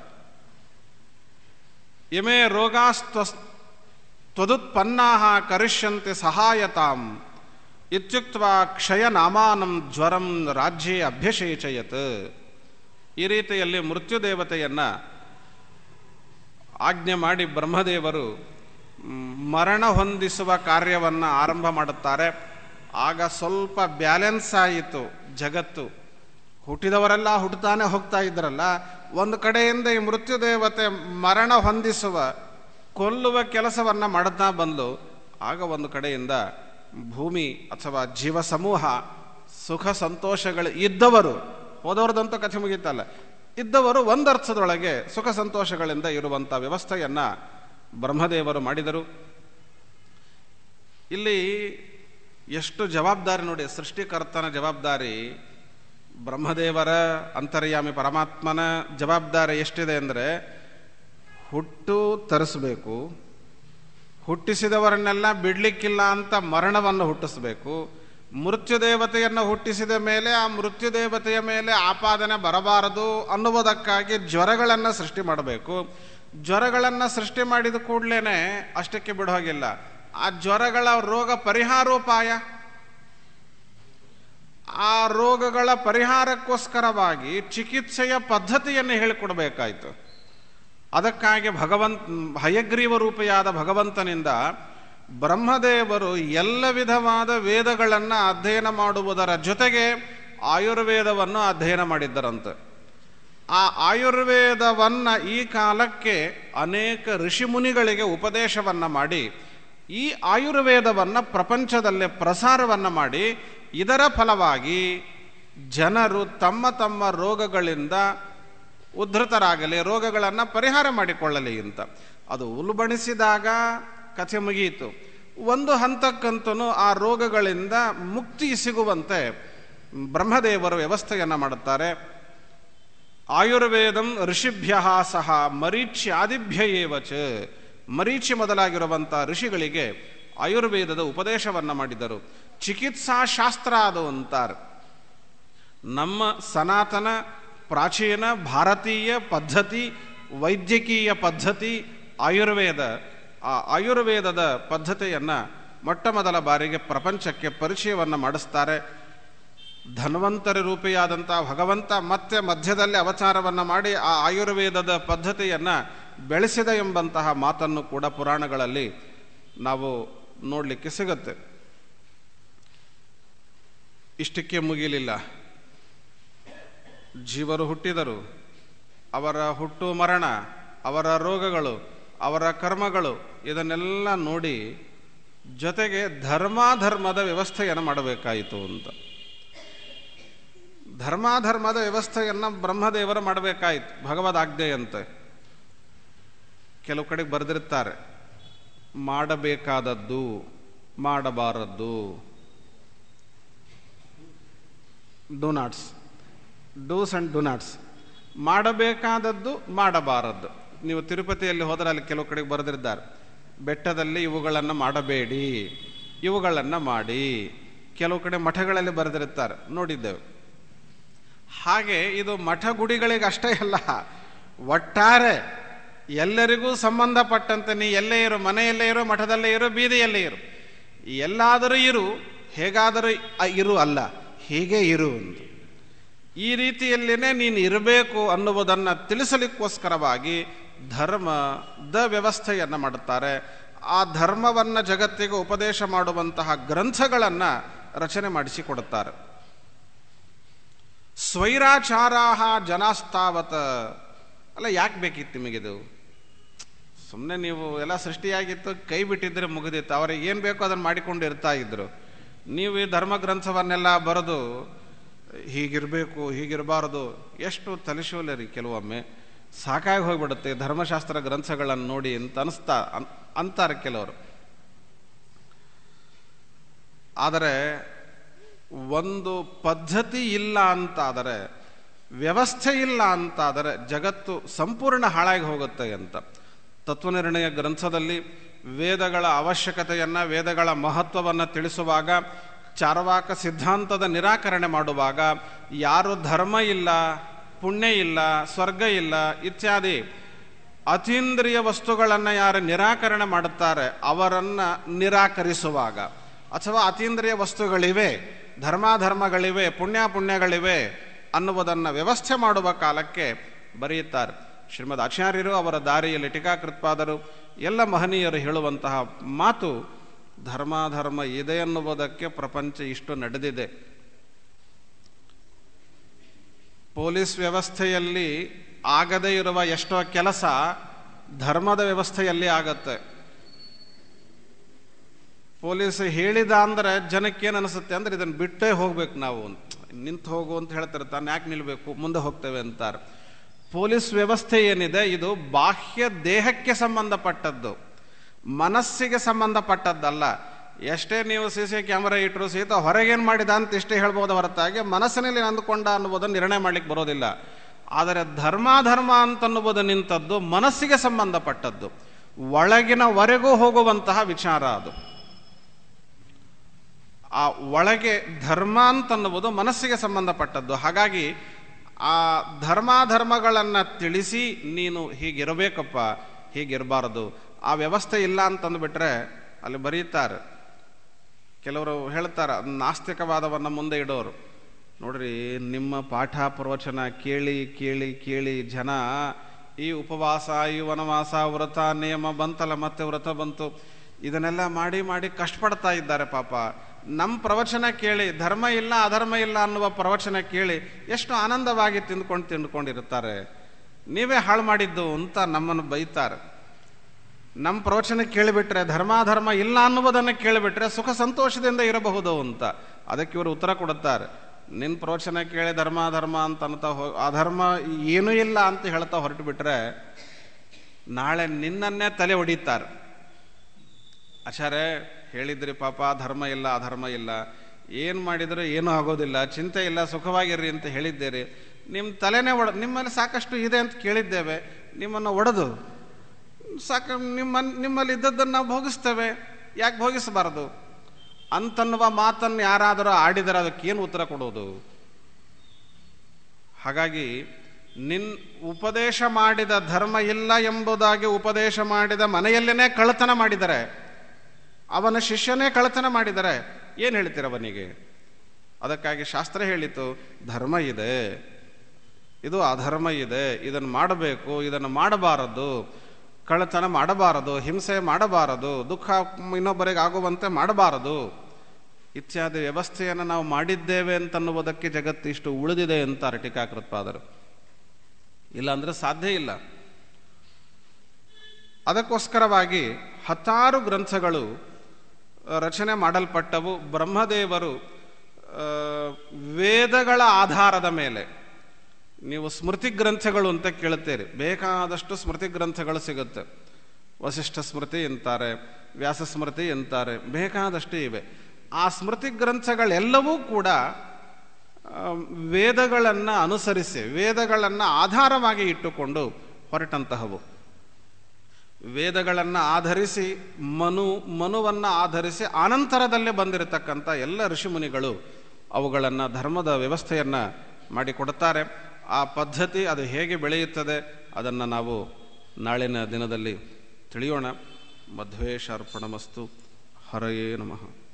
ಇಮೇ ರೋಗಾಸ್ತ್ವ ತ್ವದುತ್ಪನ್ನಾ ಕರಿಷ್ಯಂತೆ ಸಹಾಯತಾಂ ಇತ್ಯುಕ್ತ ಕ್ಷಯ ನಾಮಾನಂ ಜ್ವರಂ ರಾಜ್ಯೇ ಅಭ್ಯಷೇಚಯತ್ ಈ ರೀತಿಯಲ್ಲಿ ಮೃತ್ಯುದೇವತೆಯನ್ನು ಆಜ್ಞೆ ಮಾಡಿ ಬ್ರಹ್ಮದೇವರು ಮರಣ ಹೊಂದಿಸುವ ಕಾರ್ಯವನ್ನು ಆರಂಭ ಮಾಡುತ್ತಾರೆ ಆಗ ಸ್ವಲ್ಪ ಬ್ಯಾಲೆನ್ಸ್ ಆಯಿತು ಜಗತ್ತು ಹುಟ್ಟಿದವರೆಲ್ಲ ಹುಟ್ಟುತ್ತಾನೆ ಹೋಗ್ತಾ ಇದ್ರಲ್ಲ ಒಂದು ಕಡೆಯಿಂದ ಈ ಮೃತ್ಯುದೇವತೆ ಮರಣ ಹೊಂದಿಸುವ ಕೊಲ್ಲುವ ಕೆಲಸವನ್ನು ಮಾಡುತ್ತಾ ಬಂದು ಆಗ ಒಂದು ಕಡೆಯಿಂದ ಭೂಮಿ ಅಥವಾ ಜೀವ ಸಮೂಹ ಸುಖ ಸಂತೋಷಗಳು ಇದ್ದವರು ಹೋದವ್ರದಂತೂ ಕಥೆ ಮುಗೀತಲ್ಲ ಇದ್ದವರು ಒಂದರ್ಥದೊಳಗೆ ಸುಖ ಸಂತೋಷಗಳಿಂದ ಇರುವಂಥ ವ್ಯವಸ್ಥೆಯನ್ನು ಬ್ರಹ್ಮದೇವರು ಮಾಡಿದರು ಇಲ್ಲಿ ಎಷ್ಟು ಜವಾಬ್ದಾರಿ ನೋಡಿ ಸೃಷ್ಟಿಕರ್ತನ ಜವಾಬ್ದಾರಿ ಬ್ರಹ್ಮದೇವರ ಅಂತರ್ಯಾಮಿ ಪರಮಾತ್ಮನ ಜವಾಬ್ದಾರಿ ಎಷ್ಟಿದೆ ಅಂದರೆ ಹುಟ್ಟು ತರಿಸಬೇಕು ಹುಟ್ಟಿಸಿದವರನ್ನೆಲ್ಲ ಬಿಡ್ಲಿಕ್ಕಿಲ್ಲ ಅಂತ ಮರಣವನ್ನು ಹುಟ್ಟಿಸಬೇಕು ಮೃತ್ಯುದೇವತೆಯನ್ನು ಹುಟ್ಟಿಸಿದ ಮೇಲೆ ಆ ಮೃತ್ಯುದೇವತೆಯ ಮೇಲೆ ಆಪಾದನೆ ಬರಬಾರದು ಅನ್ನುವುದಕ್ಕಾಗಿ ಜ್ವರಗಳನ್ನು ಸೃಷ್ಟಿ ಮಾಡಬೇಕು ಜ್ವರಗಳನ್ನು ಸೃಷ್ಟಿ ಮಾಡಿದ ಕೂಡಲೇ ಅಷ್ಟಕ್ಕೆ ಬಿಡೋಗಿಲ್ಲ ಆ ಜ್ವರಗಳ ರೋಗ ಪರಿಹಾರೋಪಾಯ ಆ ರೋಗಗಳ ಪರಿಹಾರಕ್ಕೋಸ್ಕರವಾಗಿ ಚಿಕಿತ್ಸೆಯ ಪದ್ಧತಿಯನ್ನು ಹೇಳಿಕೊಡ್ಬೇಕಾಯ್ತು ಅದಕ್ಕಾಗಿ ಭಗವಂತ ಹಯಗ್ರೀವ ರೂಪಿಯಾದ ಭಗವಂತನಿಂದ ಬ್ರಹ್ಮದೇವರು ಎಲ್ಲ ವಿಧವಾದ ವೇದಗಳನ್ನು ಅಧ್ಯಯನ ಮಾಡುವುದರ ಜೊತೆಗೆ ಆಯುರ್ವೇದವನ್ನು ಅಧ್ಯಯನ ಮಾಡಿದ್ದರಂತೆ ಆ ಆಯುರ್ವೇದವನ್ನು ಈ ಕಾಲಕ್ಕೆ ಅನೇಕ ಋಷಿಮುನಿಗಳಿಗೆ ಉಪದೇಶವನ್ನು ಮಾಡಿ ಈ ಆಯುರ್ವೇದವನ್ನು ಪ್ರಪಂಚದಲ್ಲೇ ಪ್ರಸಾರವನ್ನು ಮಾಡಿ ಇದರ ಫಲವಾಗಿ ಜನರು ತಮ್ಮ ತಮ್ಮ ರೋಗಗಳಿಂದ ಉದ್ಧತರಾಗಲಿ ರೋಗಗಳನ್ನು ಪರಿಹಾರ ಮಾಡಿಕೊಳ್ಳಲಿ ಅಂತ ಅದು ಉಲ್ಬಣಿಸಿದಾಗ ಕಥೆ ಮುಗಿಯಿತು ಒಂದು ಹಂತಕ್ಕಂತೂ ಆ ರೋಗಗಳಿಂದ ಮುಕ್ತಿ ಸಿಗುವಂತೆ ಬ್ರಹ್ಮದೇವರು ವ್ಯವಸ್ಥೆಯನ್ನು ಮಾಡುತ್ತಾರೆ ಆಯುರ್ವೇದಂ ಋಷಿಭ್ಯ ಸಹ ಮರೀಚ್ಯಾದಿಭ್ಯ ಏವಚ ಮರೀಚಿ ಮೊದಲಾಗಿರುವಂಥ ಋಷಿಗಳಿಗೆ ಆಯುರ್ವೇದದ ಉಪದೇಶವನ್ನು ಮಾಡಿದರು ಚಿಕಿತ್ಸಾ ಶಾಸ್ತ್ರ ಅದು ಅಂತಾರೆ ನಮ್ಮ ಸನಾತನ ಪ್ರಾಚೀನ ಭಾರತೀಯ ಪದ್ಧತಿ ವೈದ್ಯಕೀಯ ಪದ್ಧತಿ ಆಯುರ್ವೇದ ಆ ಆಯುರ್ವೇದದ ಪದ್ಧತಿಯನ್ನು ಮೊಟ್ಟ ಮೊದಲ ಬಾರಿಗೆ ಪ್ರಪಂಚಕ್ಕೆ ಪರಿಚಯವನ್ನು ಮಾಡಿಸ್ತಾರೆ ಧನ್ವಂತರ ರೂಪಿಯಾದಂಥ ಭಗವಂತ ಮತ್ತೆ ಮಧ್ಯದಲ್ಲಿ ಅವತಾರವನ್ನು ಮಾಡಿ ಆ ಆಯುರ್ವೇದದ ಪದ್ಧತಿಯನ್ನು ಬೆಳೆಸಿದ ಎಂಬಂತಹ ಮಾತನ್ನು ಕೂಡ ಪುರಾಣಗಳಲ್ಲಿ ನಾವು ನೋಡಲಿಕ್ಕೆ ಸಿಗುತ್ತೆ ಇಷ್ಟಕ್ಕೆ ಮುಗಿಲಿಲ್ಲ ಜೀವರು ಹುಟ್ಟಿದರು ಅವರ ಹುಟ್ಟು ಮರಣ ಅವರ ರೋಗಗಳು ಅವರ ಕರ್ಮಗಳು ಇದನ್ನೆಲ್ಲ ನೋಡಿ ಜೊತೆಗೆ ಧರ್ಮಾಧರ್ಮದ ವ್ಯವಸ್ಥೆಯನ್ನು ಮಾಡಬೇಕಾಯಿತು ಅಂತ ಧರ್ಮಾಧರ್ಮದ ವ್ಯವಸ್ಥೆಯನ್ನು ಬ್ರಹ್ಮದೇವರು ಮಾಡಬೇಕಾಯಿತು ಭಗವದಾಜ್ಞೆಯಂತೆ ಕೆಲವು ಕಡೆಗೆ ಬರೆದಿರ್ತಾರೆ ಮಾಡಬೇಕಾದದ್ದು ಮಾಡಬಾರದ್ದು don'ts dos and don'ts ಮಾಡಬೇಕಾದದ್ದು ಮಾಡಬಾರದ್ದು ನೀವು ತಿರುಪತಿಯಲ್ಲಿ ಹೋದರೆ ಅಲ್ಲಿ ಕೆಲವು ಕಡೆಗೆ ಬರೆದಿದ್ದಾರೆ ಬೆಟ್ಟದಲ್ಲಿ ಇವುಗಳನ್ನು ಮಾಡಬೇಡಿ ಇವುಗಳನ್ನು ಮಾಡಿ ಕೆಲವು ಕಡೆ ಮಠಗಳಲ್ಲಿ ಬರೆದಿರುತ್ತಾರೆ ನೋಡಿದ್ದೇವೆ ಹಾಗೆ ಇದು ಮಠ ಗುಡಿಗಳಿಗೆ ಅಷ್ಟೇ ಅಲ್ಲ ಒಟ್ಟಾರೆ ಎಲ್ಲರಿಗೂ ಸಂಬಂಧಪಟ್ಟಂತೆ ನೀ ಎಲ್ಲೇ ಇರು ಮನೆಯಲ್ಲೇ ಇರು ಮಠದಲ್ಲೇ ಇರು ಬೀದಿಯಲ್ಲೇ ಇರು ಎಲ್ಲಾದರೂ ಇರು ಹೇಗಾದರೂ ಇರು ಅಲ್ಲ ಹೀಗೆ ಇರು ಎಂದು ಈ ರೀತಿಯಲ್ಲಿನೇ ನೀನು ಇರಬೇಕು ಅನ್ನುವುದನ್ನು ತಿಳಿಸಲಿಕ್ಕೋಸ್ಕರವಾಗಿ ಧರ್ಮದ ವ್ಯವಸ್ಥೆಯನ್ನು ಮಾಡುತ್ತಾರೆ ಆ ಧರ್ಮವನ್ನು ಜಗತ್ತಿಗೆ ಉಪದೇಶ ಮಾಡುವಂತಹ ಗ್ರಂಥಗಳನ್ನು ರಚನೆ ಮಾಡಿಸಿಕೊಡುತ್ತಾರೆ ಸ್ವೈರಾಚಾರಾಹ ಜನಾಸ್ತಾವತ ಅಲ್ಲ ಯಾಕೆ ಬೇಕಿತ್ತು ನಿಮಗಿದು ಸುಮ್ಮನೆ ನೀವು ಎಲ್ಲ ಸೃಷ್ಟಿಯಾಗಿತ್ತು ಕೈ ಬಿಟ್ಟಿದ್ರೆ ಮುಗಿದಿತ್ತು ಅವ್ರಿಗೆ ಏನು ಬೇಕೋ ಅದನ್ನು ಮಾಡಿಕೊಂಡು ಇರ್ತಾ ಇದ್ರು ನೀವು ಈ ಧರ್ಮ ಗ್ರಂಥವನ್ನೆಲ್ಲ ಬರೆದು ಹೀಗಿರಬೇಕು ಹೀಗಿರಬಾರದು ಎಷ್ಟು ತಲೆಶೂಲರಿ ಕೆಲವೊಮ್ಮೆ ಸಾಕಾಗಿ ಹೋಗ್ಬಿಡುತ್ತೆ ಧರ್ಮಶಾಸ್ತ್ರ ಗ್ರಂಥಗಳನ್ನು ನೋಡಿ ಅಂತ ಅನಿಸ್ತಾ ಅನ್ ಅಂತಾರೆ ಕೆಲವರು ಆದರೆ ಒಂದು ಪದ್ಧತಿ ಇಲ್ಲ ಅಂತಾದರೆ ವ್ಯವಸ್ಥೆ ಇಲ್ಲ ಅಂತಾದರೆ ಜಗತ್ತು ಸಂಪೂರ್ಣ ಹಾಳಾಗಿ ಹೋಗುತ್ತೆ ಅಂತ ತತ್ವನಿರ್ಣಯ ಗ್ರಂಥದಲ್ಲಿ ವೇದಗಳ ಅವಶ್ಯಕತೆಯನ್ನು ವೇದಗಳ ಮಹತ್ವವನ್ನು ತಿಳಿಸುವಾಗ ಚಾರ್ವಾಕ ಸಿದ್ಧಾಂತದ ನಿರಾಕರಣೆ ಮಾಡುವಾಗ ಯಾರು ಧರ್ಮ ಇಲ್ಲ ಪುಣ್ಯ ಇಲ್ಲ ಸ್ವರ್ಗ ಇಲ್ಲ ಇತ್ಯಾದಿ ಅತೀಂದ್ರಿಯ ವಸ್ತುಗಳನ್ನು ಯಾರು ನಿರಾಕರಣೆ ಮಾಡುತ್ತಾರೆ ಅವರನ್ನು ನಿರಾಕರಿಸುವಾಗ ಅಥವಾ ಅತೀಂದ್ರಿಯ ವಸ್ತುಗಳಿವೆ ಧರ್ಮಾಧರ್ಮಗಳಿವೆ ಪುಣ್ಯ ಪುಣ್ಯಗಳಿವೆ ಅನ್ನುವುದನ್ನು ವ್ಯವಸ್ಥೆ ಮಾಡುವ ಕಾಲಕ್ಕೆ ಬರೆಯುತ್ತಾರೆ ಶ್ರೀಮದ್ ಆಚಾರ್ಯರು ಅವರ ದಾರಿಯಲ್ಲಿ ಟೀಕಾಕೃತ್ಪಾದರು ಎಲ್ಲ ಮಹನೀಯರು ಹೇಳುವಂತಹ ಮಾತು ಧರ್ಮಾಧರ್ಮ ಇದೆ ಅನ್ನುವುದಕ್ಕೆ ಪ್ರಪಂಚ ಇಷ್ಟು ನಡೆದಿದೆ ಪೊಲೀಸ್ ವ್ಯವಸ್ಥೆಯಲ್ಲಿ ಆಗದೇ ಇರುವ ಎಷ್ಟೋ ಕೆಲಸ ಧರ್ಮದ ವ್ಯವಸ್ಥೆಯಲ್ಲಿ ಆಗತ್ತೆ ಪೊಲೀಸ್ ಹೇಳಿದ ಅಂದ್ರೆ ಜನಕ್ಕೇನು ಅನಿಸುತ್ತೆ ಅಂದ್ರೆ ಇದನ್ನು ಬಿಟ್ಟೇ ಹೋಗ್ಬೇಕು ನಾವು ನಿಂತು ಹೋಗು ಅಂತ ಹೇಳ್ತಾರೆ ತಾನು ಯಾಕೆ ನಿಲ್ಬೇಕು ಮುಂದೆ ಹೋಗ್ತೇವೆ ಅಂತಾರೆ ಪೊಲೀಸ್ ವ್ಯವಸ್ಥೆ ಏನಿದೆ ಇದು ಬಾಹ್ಯ ದೇಹಕ್ಕೆ ಸಂಬಂಧಪಟ್ಟದ್ದು ಮನಸ್ಸಿಗೆ ಸಂಬಂಧಪಟ್ಟದ್ದಲ್ಲ ಎಷ್ಟೇ ನೀವು ಸಿ ಸಿ ಕ್ಯಾಮರಾ ಇಟ್ಟರು ಸಹಿತ ಹೊರಗೇನು ಮಾಡಿದ ಅಂತ ಇಷ್ಟೇ ಹೇಳ್ಬೋದು ಹೊರತಾಗಿ ಮನಸ್ಸಿನಲ್ಲಿ ಅಂದುಕೊಂಡ ಅನ್ನುವುದನ್ನು ನಿರ್ಣಯ ಮಾಡ್ಲಿಕ್ಕೆ ಬರೋದಿಲ್ಲ ಆದರೆ ಧರ್ಮ ಧರ್ಮ ಅಂತನ್ನುವುದು ನಿಂತದ್ದು ಮನಸ್ಸಿಗೆ ಸಂಬಂಧಪಟ್ಟದ್ದು ಒಳಗಿನವರೆಗೂ ಹೋಗುವಂತಹ ವಿಚಾರ ಅದು ಆ ಒಳಗೆ ಧರ್ಮ ಅಂತನ್ನುವುದು ಮನಸ್ಸಿಗೆ ಸಂಬಂಧಪಟ್ಟದ್ದು ಹಾಗಾಗಿ ಆ ಧರ್ಮಾಧರ್ಮಗಳನ್ನು ತಿಳಿಸಿ ನೀನು ಹೀಗಿರಬೇಕಪ್ಪ ಹೀಗಿರಬಾರದು ಆ ವ್ಯವಸ್ಥೆ ಇಲ್ಲ ಅಂತಂದುಬಿಟ್ರೆ ಅಲ್ಲಿ ಬರೀತಾರೆ ಕೆಲವರು ಹೇಳ್ತಾರೆ ನಾಸ್ತಿಕವಾದವನ್ನು ಮುಂದೆ ಇಡೋರು ನೋಡ್ರಿ ನಿಮ್ಮ ಪಾಠ ಪ್ರವಚನ ಕೇಳಿ ಕೇಳಿ ಕೇಳಿ ಜನ ಈ ಉಪವಾಸ ಈ ವನವಾಸ ವ್ರತ ನಿಯಮ ಬಂತಲ್ಲ ಮತ್ತೆ ವ್ರತ ಬಂತು ಇದನ್ನೆಲ್ಲ ಮಾಡಿ ಮಾಡಿ ಕಷ್ಟಪಡ್ತಾ ಇದ್ದಾರೆ ಪಾಪ ನಮ್ಮ ಪ್ರವಚನ ಕೇಳಿ ಧರ್ಮ ಇಲ್ಲ ಅಧರ್ಮ ಇಲ್ಲ ಅನ್ನುವ ಪ್ರವಚನ ಕೇಳಿ ಎಷ್ಟು ಆನಂದವಾಗಿ ತಿಂದ್ಕೊಂಡು ತಿಂದ್ಕೊಂಡಿರ್ತಾರೆ ನೀವೇ ಹಾಳು ಮಾಡಿದ್ದು ಅಂತ ನಮ್ಮನ್ನು ಬೈತಾರೆ ನಮ್ಮ ಪ್ರವಚನ ಕೇಳಿಬಿಟ್ರೆ ಧರ್ಮಾಧರ್ಮ ಇಲ್ಲ ಅನ್ನುವುದನ್ನು ಕೇಳಿಬಿಟ್ರೆ ಸುಖ ಸಂತೋಷದಿಂದ ಇರಬಹುದು ಅಂತ ಅದಕ್ಕೆ ಇವರು ಉತ್ತರ ಕೊಡುತ್ತಾರೆ ನಿನ್ನ ಪ್ರವಚನ ಕೇಳಿ ಧರ್ಮ ಧರ್ಮ ಅಂತ ಅಂತ ಹೋ ಅಧರ್ಮ ಏನೂ ಇಲ್ಲ ಅಂತ ಹೇಳ್ತಾ ಹೊರಟು ಬಿಟ್ರೆ ನಾಳೆ ನಿನ್ನನ್ನೇ ತಲೆ ಹೊಡಿತಾರೆ ಆಚಾರ್ಯ ಹೇಳಿದ್ರಿ ಪಾಪ ಧರ್ಮ ಇಲ್ಲ ಅಧರ್ಮ ಇಲ್ಲ ಏನು ಮಾಡಿದರೂ ಏನೂ ಆಗೋದಿಲ್ಲ ಚಿಂತೆ ಇಲ್ಲ ಸುಖವಾಗಿರ್ರಿ ಅಂತ ಹೇಳಿದ್ದೀರಿ ನಿಮ್ಮ ತಲೆನೇ ಒಡ ನಿಮ್ಮಲ್ಲಿ ಸಾಕಷ್ಟು ಇದೆ ಅಂತ ಕೇಳಿದ್ದೇವೆ ನಿಮ್ಮನ್ನು ಒಡೆದು ಸಾಕ ನಿಮ್ಮ ನಿಮ್ಮಲ್ಲಿ ಇದ್ದದ್ದನ್ನು ನಾವು ಭೋಗಿಸ್ತೇವೆ ಯಾಕೆ ಭೋಗಿಸಬಾರದು ಅಂತನ್ನುವ ಮಾತನ್ನು ಯಾರಾದರೂ ಆಡಿದರೆ ಅದಕ್ಕೇನು ಉತ್ತರ ಕೊಡೋದು ಹಾಗಾಗಿ ನಿನ್ ಉಪದೇಶ ಮಾಡಿದ ಧರ್ಮ ಇಲ್ಲ ಎಂಬುದಾಗಿ ಉಪದೇಶ ಮಾಡಿದ ಮನೆಯಲ್ಲೇನೆ ಕಳ್ಳತನ ಮಾಡಿದರೆ ಅವನ ಶಿಷ್ಯನೇ ಕಳ್ಳತನ ಮಾಡಿದರೆ ಏನು ಹೇಳ್ತೀರ ಅವನಿಗೆ ಅದಕ್ಕಾಗಿ ಶಾಸ್ತ್ರ ಹೇಳಿತು ಧರ್ಮ ಇದೆ ಇದು ಅಧರ್ಮ ಇದೆ ಇದನ್ನು ಮಾಡಬೇಕು ಇದನ್ನು ಮಾಡಬಾರದು ಕಳ್ಳತನ ಮಾಡಬಾರದು ಹಿಂಸೆ ಮಾಡಬಾರದು ದುಃಖ ಇನ್ನೊಬ್ಬರಿಗೆ ಆಗುವಂತೆ ಮಾಡಬಾರದು ಇತ್ಯಾದಿ ವ್ಯವಸ್ಥೆಯನ್ನು ನಾವು ಮಾಡಿದ್ದೇವೆ ಅಂತನ್ನುವುದಕ್ಕೆ ಜಗತ್ತು ಇಷ್ಟು ಉಳಿದಿದೆ ಅಂತ ಟೀಕಾಕೃತ್ಪಾದರು ಇಲ್ಲಾಂದ್ರೆ ಸಾಧ್ಯ ಇಲ್ಲ ಅದಕ್ಕೋಸ್ಕರವಾಗಿ ಹತ್ತಾರು ಗ್ರಂಥಗಳು ರಚನೆ ಮಾಡಲ್ಪಟ್ಟವು ಬ್ರಹ್ಮದೇವರು ವೇದಗಳ ಆಧಾರದ ಮೇಲೆ ನೀವು ಸ್ಮೃತಿ ಗ್ರಂಥಗಳು ಅಂತ ಕೇಳುತ್ತೀರಿ ಬೇಕಾದಷ್ಟು ಸ್ಮೃತಿ ಗ್ರಂಥಗಳು ಸಿಗುತ್ತೆ ವಸಿಷ್ಠ ಸ್ಮೃತಿ ಎಂತಾರೆ ವ್ಯಾಸ ಸ್ಮೃತಿ ಎಂತಾರೆ ಬೇಕಾದಷ್ಟು ಇವೆ ಆ ಸ್ಮೃತಿ ಗ್ರಂಥಗಳೆಲ್ಲವೂ ಕೂಡ ವೇದಗಳನ್ನು ಅನುಸರಿಸಿ ವೇದಗಳನ್ನು ಆಧಾರವಾಗಿ ಇಟ್ಟುಕೊಂಡು ಹೊರಟಂತಹವು ವೇದಗಳನ್ನು ಆಧರಿಸಿ ಮನು ಮನುವನ್ನು ಆಧರಿಸಿ ಆನಂತರದಲ್ಲೇ ಬಂದಿರತಕ್ಕಂಥ ಎಲ್ಲ ಋಷಿಮುನಿಗಳು ಅವುಗಳನ್ನು ಧರ್ಮದ ವ್ಯವಸ್ಥೆಯನ್ನು ಮಾಡಿಕೊಡುತ್ತಾರೆ ಆ ಪದ್ಧತಿ ಅದು ಹೇಗೆ ಬೆಳೆಯುತ್ತದೆ ಅದನ್ನು ನಾವು ನಾಳಿನ ದಿನದಲ್ಲಿ ತಿಳಿಯೋಣ ಮಧ್ವೇಶ ಅರ್ಪಣಮಸ್ತು ಹರಯೇ ನಮಃ